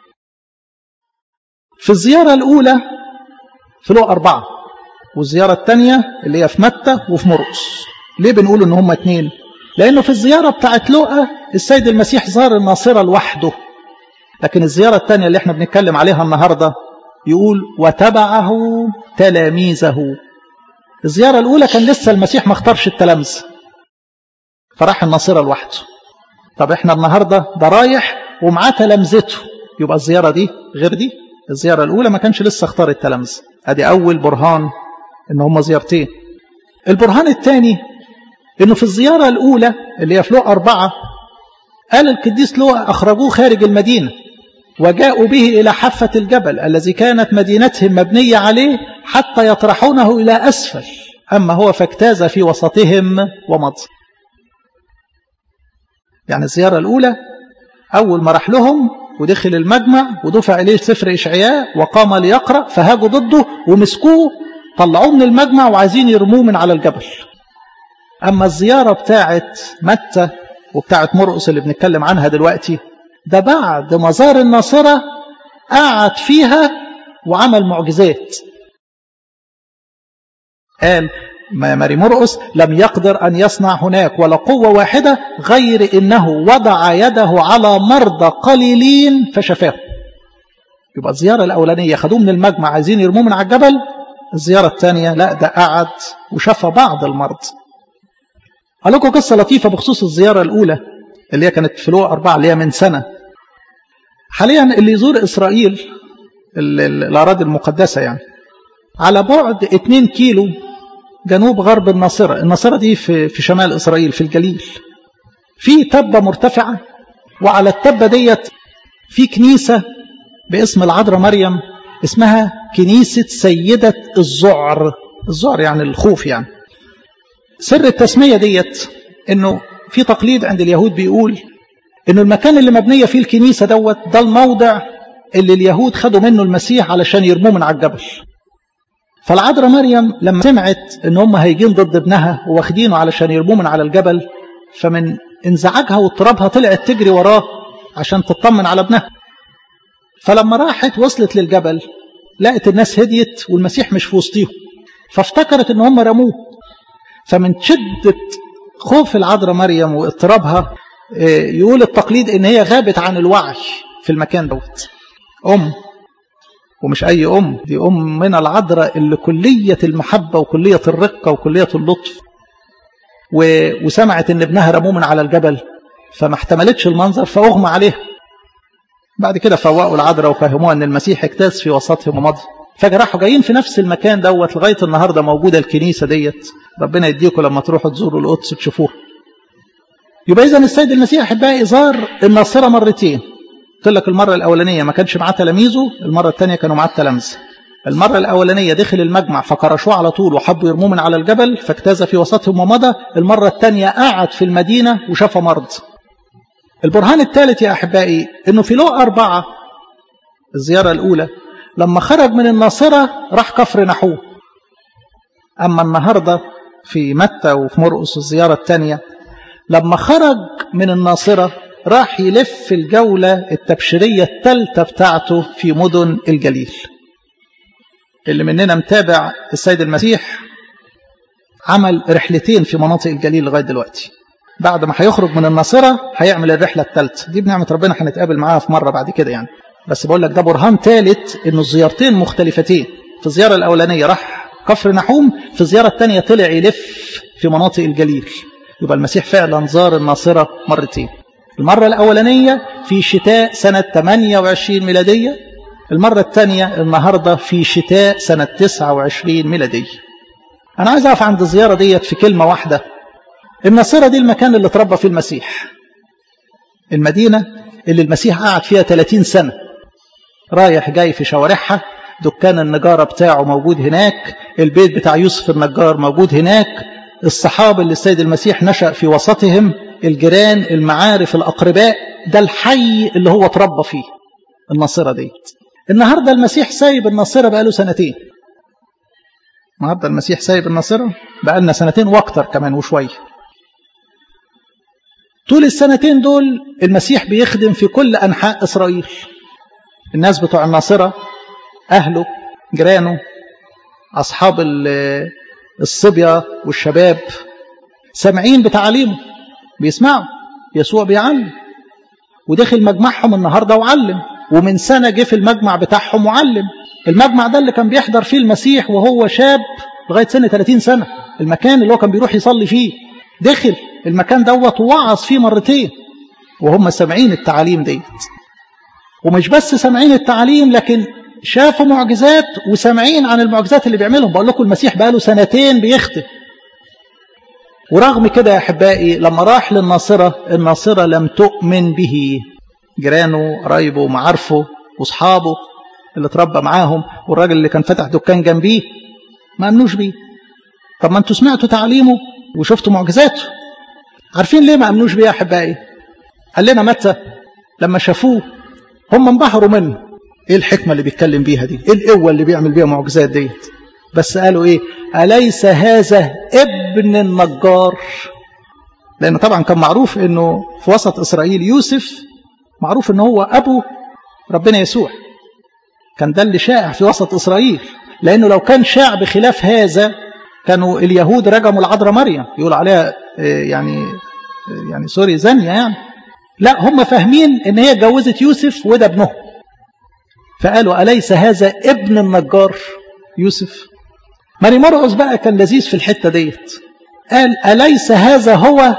في الزيارة الأولى في لوقا أربعة والزيارة الثانية اللي هي في متى وفي مرقس ليه بنقول ان هما اتنين لانه في الزيارة بتاعت لوقا السيد المسيح زار الناصرة لوحده لكن الزيارة الثانية اللي احنا بنتكلم عليها النهاردة يقول وتبعه تلاميذه الزيارة الأولى كان لسه المسيح ما اختارش التلامذة فراح الناصرة لوحده طب احنا النهاردة ده رايح ومعاه تلامذته يبقى الزيارة دي غير دي الزيارة الأولى ما كانش لسه اختار التلامذة ادي أول برهان ان هم زيارتين البرهان الثاني انه في الزيارة الأولى اللي هي في لوقا أربعة قال القديس لوقا أخرجوه خارج المدينة وجاءوا به إلى حافة الجبل الذي كانت مدينتهم مبنية عليه حتى يطرحونه إلى أسفل أما هو فاجتاز في وسطهم ومضى يعني الزيارة الأولى أول ما راح لهم ودخل المجمع ودفع إليه سفر إشعياء وقام ليقرأ فهاجوا ضده ومسكوه طلعوه من المجمع وعايزين يرموه من على الجبل أما الزيارة بتاعت متى وبتاعت مرقس اللي بنتكلم عنها دلوقتي ده بعد ما زار الناصرة قعد فيها وعمل معجزات قال ماري مرقس لم يقدر أن يصنع هناك ولا قوة واحدة غير إنه وضع يده على مرضى قليلين فشفاهم يبقى الزيارة الأولانية خدوه من المجمع عايزين يرموه من على الجبل الزيارة الثانية لا ده قعد وشفى بعض المرض قال لكم قصة لطيفة بخصوص الزيارة الأولى اللي هي كانت في لوقا أربعة اللي هي من سنة حاليا اللي يزور إسرائيل الأراضي المقدسة يعني على بعد 2 كيلو جنوب غرب الناصرة الناصرة دي في, في شمال إسرائيل في الجليل في تبة مرتفعة وعلى التبة ديت في كنيسة باسم العذراء مريم اسمها كنيسة سيدة الزعر الزعر يعني الخوف يعني سر التسمية ديت انه في تقليد عند اليهود بيقول انه المكان اللي مبنية فيه الكنيسة دوت ده الموضع اللي اليهود خدوا منه المسيح علشان يرموه من على الجبل فالعذراء مريم لما سمعت ان هم هيجين ضد ابنها واخدينه علشان يرموه من على الجبل فمن انزعاجها واضطرابها طلعت تجري وراه عشان تطمن على ابنها فلما راحت وصلت للجبل لقت الناس هديت والمسيح مش في وسطيهم فافتكرت ان هم رموه فمن شدة خوف العذراء مريم واضطرابها يقول التقليد ان هي غابت عن الوعي في المكان دوت ام ومش اي ام دي ام من العذراء اللي كلية المحبة وكلية الرقة وكلية اللطف وسمعت ان ابنها رموه من على الجبل فما احتملتش المنظر فاغمى عليها بعد كده فوقوا العذراء وفهموها ان المسيح اجتاز في وسطهم ومضى فراحوا جايين في نفس المكان دوت لغايه النهارده موجوده الكنيسه ديت ربنا يديكم لما تروحوا تزوروا القدس تشوفوها يبقى اذا السيد المسيح احبائي زار الناصره مرتين قلت لك المره الاولانيه ما كانش معاه تلاميذه المره الثانيه كانوا معاه التلامذه المره الاولانيه دخل المجمع فكرشوه على طول وحبوا يرموه من على الجبل فاجتاز في وسطهم ومضى المره الثانيه قعد في المدينه وشاف مرض البرهان الثالث يا أحبائي أنه في لوقا أربعة الزيارة الأولى لما خرج من الناصرة راح كفر نحوه أما النهاردة في متى وفي مرقس الزيارة الثانية لما خرج من الناصرة راح يلف الجولة التبشيرية الثالثة بتاعته في مدن الجليل اللي مننا متابع السيد المسيح عمل رحلتين في مناطق الجليل لغاية دلوقتي بعد ما هيخرج من الناصرة هيعمل الرحلة الثالثة دي بنعمة ربنا هنتقابل معاها في مرة بعد كده يعني بس بقول لك ده برهان ثالث انه الزيارتين مختلفتين في الزيارة الأولانية راح كفر نحوم في الزيارة الثانية طلع يلف في مناطق الجليل يبقى المسيح فعلا زار الناصرة مرتين المرة الأولانية في شتاء سنة 28 ميلادية المرة الثانية النهاردة في شتاء سنة 29 ميلادية أنا عايز أقف عند الزيارة ديت في كلمة واحدة الناصرة دي المكان اللي اتربى فيه المسيح المدينة اللي المسيح قعد فيها 30 سنة رايح جاي في شوارعها دكان النجارة بتاعه موجود هناك البيت بتاع يوسف النجار موجود هناك الصحابة اللي السيد المسيح نشأ في وسطهم الجيران المعارف الأقرباء ده الحي اللي هو اتربى فيه الناصرة ديت النهاردة المسيح سايب الناصرة بقاله سنتين النهاردة المسيح سايب الناصرة بقالنا سنتين واكتر كمان وشوية طول السنتين دول المسيح بيخدم في كل أنحاء إسرائيل الناس بتوع الناصرة أهله جيرانه أصحاب الصبية والشباب سامعين بتعاليمه بيسمعوا يسوع بيعلم ودخل مجمعهم النهاردة وعلم ومن سنة جه في المجمع بتاعهم وعلم المجمع ده اللي كان بيحضر فيه المسيح وهو شاب لغاية سنة 30 سنة المكان اللي هو كان بيروح يصلي فيه دخل المكان دوت ووعظ فيه مرتين وهم سامعين التعاليم ديت ومش بس سامعين التعاليم لكن شافوا معجزات وسامعين عن المعجزات اللي بيعملهم بقول لكم المسيح بقاله سنتين بيختم ورغم كده يا احبائي لما راح للناصره الناصره لم تؤمن به جيرانه قرايبه معارفه واصحابه اللي اتربى معاهم والراجل اللي كان فتح دكان جنبيه ما امنوش بيه طب ما انتوا سمعتوا تعليمه وشفتوا معجزاته عارفين ليه ما امنوش بيه يا احبائي قال لنا متى لما شافوه هم انبهروا منه ايه الحكمه اللي بيتكلم بيها دي ايه القوه اللي بيعمل بيها معجزات ديت بس قالوا ايه اليس هذا ابن النجار لان طبعا كان معروف انه في وسط اسرائيل يوسف معروف ان هو ابو ربنا يسوع كان ده اللي شائع في وسط اسرائيل لانه لو كان شاع بخلاف هذا كانوا اليهود رجموا العذراء مريم يقول عليها يعني يعني سوري زانية يعني لا هم فاهمين ان هي اتجوزت يوسف وده ابنه فقالوا أليس هذا ابن النجار يوسف ماري مرقس بقى كان لذيذ في الحتة ديت قال أليس هذا هو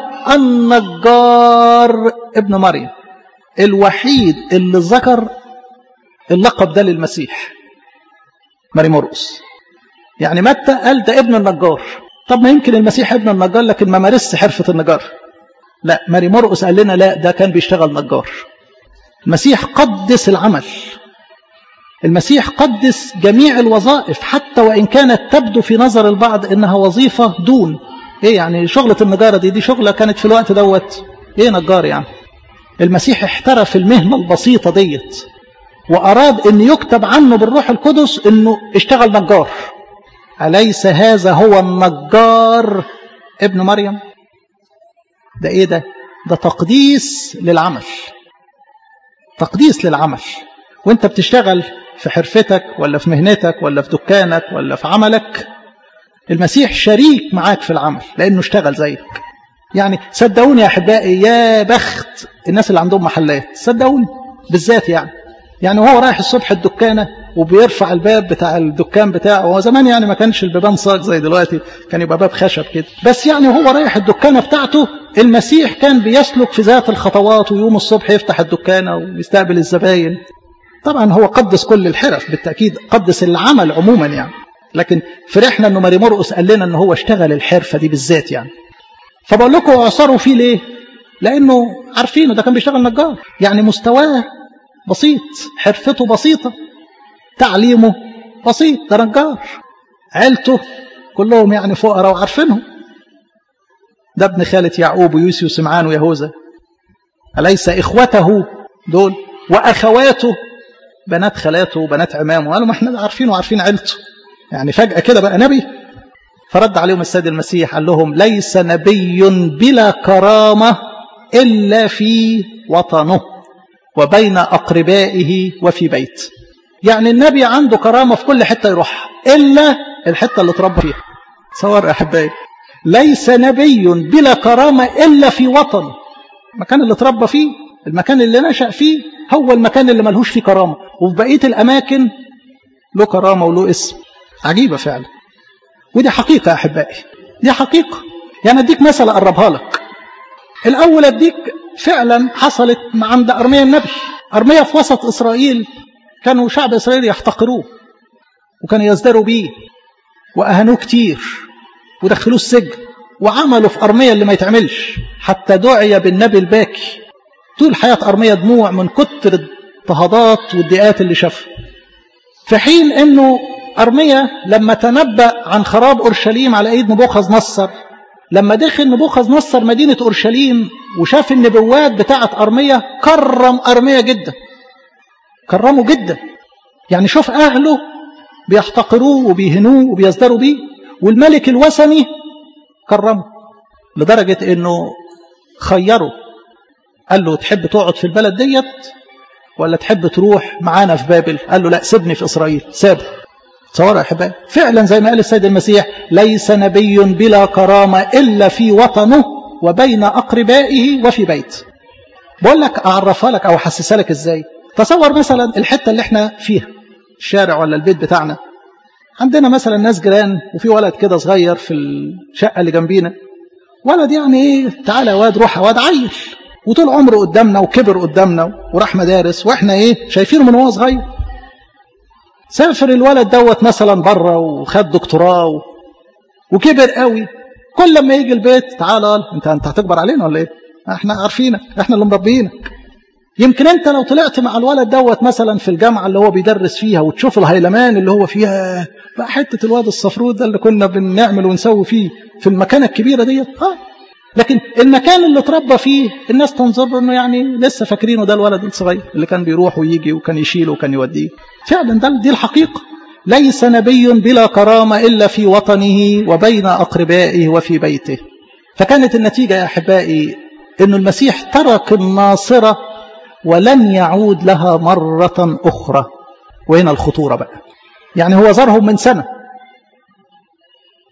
النجار ابن مريم الوحيد اللي ذكر اللقب ده للمسيح ماري مرقس يعني متى قال ده ابن النجار طب ما يمكن المسيح ابن النجار لكن ما مارسش حرفة النجار لا ماري مرقس قال لنا لا ده كان بيشتغل نجار المسيح قدس العمل المسيح قدس جميع الوظائف حتى وإن كانت تبدو في نظر البعض إنها وظيفة دون إيه يعني شغلة النجارة دي دي شغلة كانت في الوقت دوت إيه نجار يعني المسيح احترف المهنة البسيطة ديت وأراد أن يكتب عنه بالروح القدس أنه اشتغل نجار أليس هذا هو النجار ابن مريم ده إيه ده ده تقديس للعمل تقديس للعمل وانت بتشتغل في حرفتك ولا في مهنتك ولا في دكانك ولا في عملك المسيح شريك معاك في العمل لأنه اشتغل زيك يعني صدقوني يا أحبائي يا بخت الناس اللي عندهم محلات صدقوني بالذات يعني يعني وهو رايح الصبح الدكانة وبيرفع الباب بتاع الدكان بتاعه هو زمان يعني ما كانش البيبان صاج زي دلوقتي كان يبقى باب خشب كده بس يعني وهو رايح الدكانة بتاعته المسيح كان بيسلك في ذات الخطوات ويوم الصبح يفتح الدكانة ويستقبل الزباين طبعا هو قدس كل الحرف بالتأكيد قدس العمل عموما يعني لكن فرحنا انه ماري مرقس قال لنا ان هو اشتغل الحرفة دي بالذات يعني فبقول لكم اعصروا فيه ليه لانه عارفينه ده كان بيشتغل نجار يعني مستواه بسيط حرفته بسيطة تعليمه بسيط ده نجار عيلته كلهم يعني فقراء وعارفينهم ده ابن خالة يعقوب ويوسي وسمعان ويهوذا أليس إخوته دول وأخواته بنات خالاته وبنات عمامه قالوا ما احنا عارفينه وعارفين عيلته يعني فجأة كده بقى نبي فرد عليهم السيد المسيح قال لهم ليس نبي بلا كرامة إلا في وطنه وبين أقربائه وفي بيت يعني النبي عنده كرامة في كل حتة يروح إلا الحتة اللي اتربى فيها صور أحبائي ليس نبي بلا كرامة إلا في وطن المكان اللي اتربى فيه المكان اللي نشأ فيه هو المكان اللي ملهوش فيه كرامة وفي بقية الأماكن له كرامة وله اسم عجيبة فعلا ودي حقيقة يا أحبائي دي حقيقة يعني أديك مثل أقربها لك الأول أديك فعلا حصلت عند أرميا النبي أرميا في وسط إسرائيل كانوا شعب إسرائيل يحتقروه وكانوا يزدروا بيه وأهانوه كتير ودخلوه السجن وعملوا في أرميا اللي ما يتعملش حتى دعي بالنبي الباكي طول حياة أرميا دموع من كتر الاضطهادات والضيقات اللي شافها في حين أنه أرميا لما تنبأ عن خراب أورشليم على إيد نبوخذ نصر لما دخل نبوخذ نصر مدينة أورشليم وشاف النبوات بتاعة أرميا كرم أرميا جدا كرمه جدا يعني شوف أهله بيحتقروه وبيهنوه وبيزدروا بيه والملك الوثني كرمه لدرجة أنه خيره قال له تحب تقعد في البلد ديت ولا تحب تروح معانا في بابل قال له لا سيبني في إسرائيل سابه تصوروا يا احبائي فعلا زي ما قال السيد المسيح ليس نبي بلا كرامة إلا في وطنه وبين أقربائه وفي بيت بقول لك أعرفها لك أو أحسسها لك إزاي تصور مثلا الحتة اللي احنا فيها الشارع ولا البيت بتاعنا عندنا مثلا ناس جيران وفي ولد كده صغير في الشقة اللي جنبينا ولد يعني ايه تعالى يا واد روح يا واد عيل وطول عمره قدامنا وكبر قدامنا وراح مدارس واحنا ايه شايفينه من وهو صغير سافر الولد دوت مثلا بره وخد دكتوراه و... وكبر قوي كل لما يجي البيت تعالى انت انت هتكبر علينا ولا ايه احنا عارفينك احنا اللي مربيينك يمكن انت لو طلعت مع الولد دوت مثلا في الجامعه اللي هو بيدرس فيها وتشوف الهيلمان اللي هو فيها بقى حته الواد الصفرود ده اللي كنا بنعمل ونسوي فيه في المكانه الكبيره ديت اه لكن المكان اللي اتربى فيه الناس تنظر له انه يعني لسه فاكرينه ده الولد الصغير اللي كان بيروح ويجي وكان يشيله وكان يوديه فعلا ده دي الحقيقه ليس نبي بلا كرامه الا في وطنه وبين اقربائه وفي بيته فكانت النتيجه يا احبائي انه المسيح ترك الناصره ولن يعود لها مره اخرى وهنا الخطوره بقى يعني هو زارهم من سنه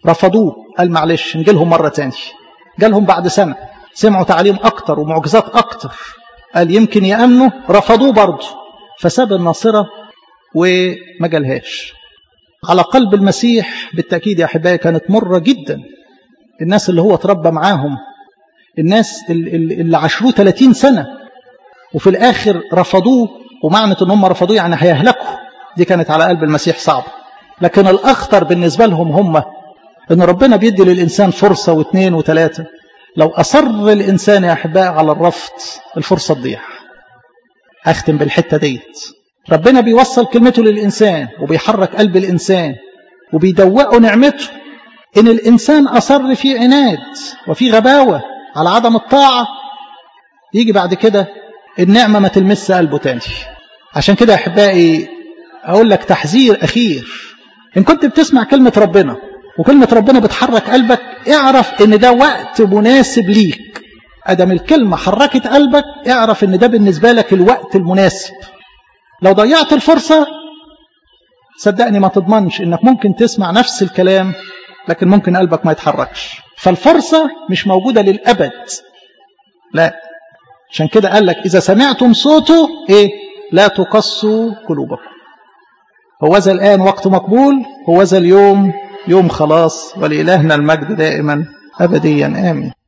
رفضوه قال معلش نجيلهم مرة تاني جالهم بعد سنة سمعوا تعليم أكتر ومعجزات أكتر قال يمكن يأمنوا رفضوه برضه فساب الناصرة وما جالهاش على قلب المسيح بالتأكيد يا أحبائي كانت مرة جدا الناس اللي هو تربى معاهم الناس اللي عاشروه 30 سنة وفي الآخر رفضوه ومعنى ان هم رفضوه يعني هيهلكوا دي كانت على قلب المسيح صعبة لكن الأخطر بالنسبة لهم هم ان ربنا بيدي للإنسان فرصة واثنين وثلاثة لو أصر الإنسان يا أحباء على الرفض الفرصة تضيع أختم بالحتة ديت ربنا بيوصل كلمته للإنسان وبيحرك قلب الإنسان وبيدوقه نعمته إن الإنسان أصر في عناد وفي غباوة على عدم الطاعة يجي بعد كده النعمة ما تلمس قلبه تاني عشان كده أحبائي أقول لك تحذير أخير إن كنت بتسمع كلمة ربنا وكلمة ربنا بتحرك قلبك اعرف إن ده وقت مناسب ليك أدم الكلمة حركت قلبك اعرف إن ده بالنسبة لك الوقت المناسب لو ضيعت الفرصة صدقني ما تضمنش إنك ممكن تسمع نفس الكلام لكن ممكن قلبك ما يتحركش فالفرصة مش موجودة للأبد لا عشان كده قال لك إذا سمعتم صوته إيه لا تقصوا قلوبكم هو ذا الآن وقت مقبول هو ذا اليوم يوم خلاص ولإلهنا المجد دائما أبديا آمين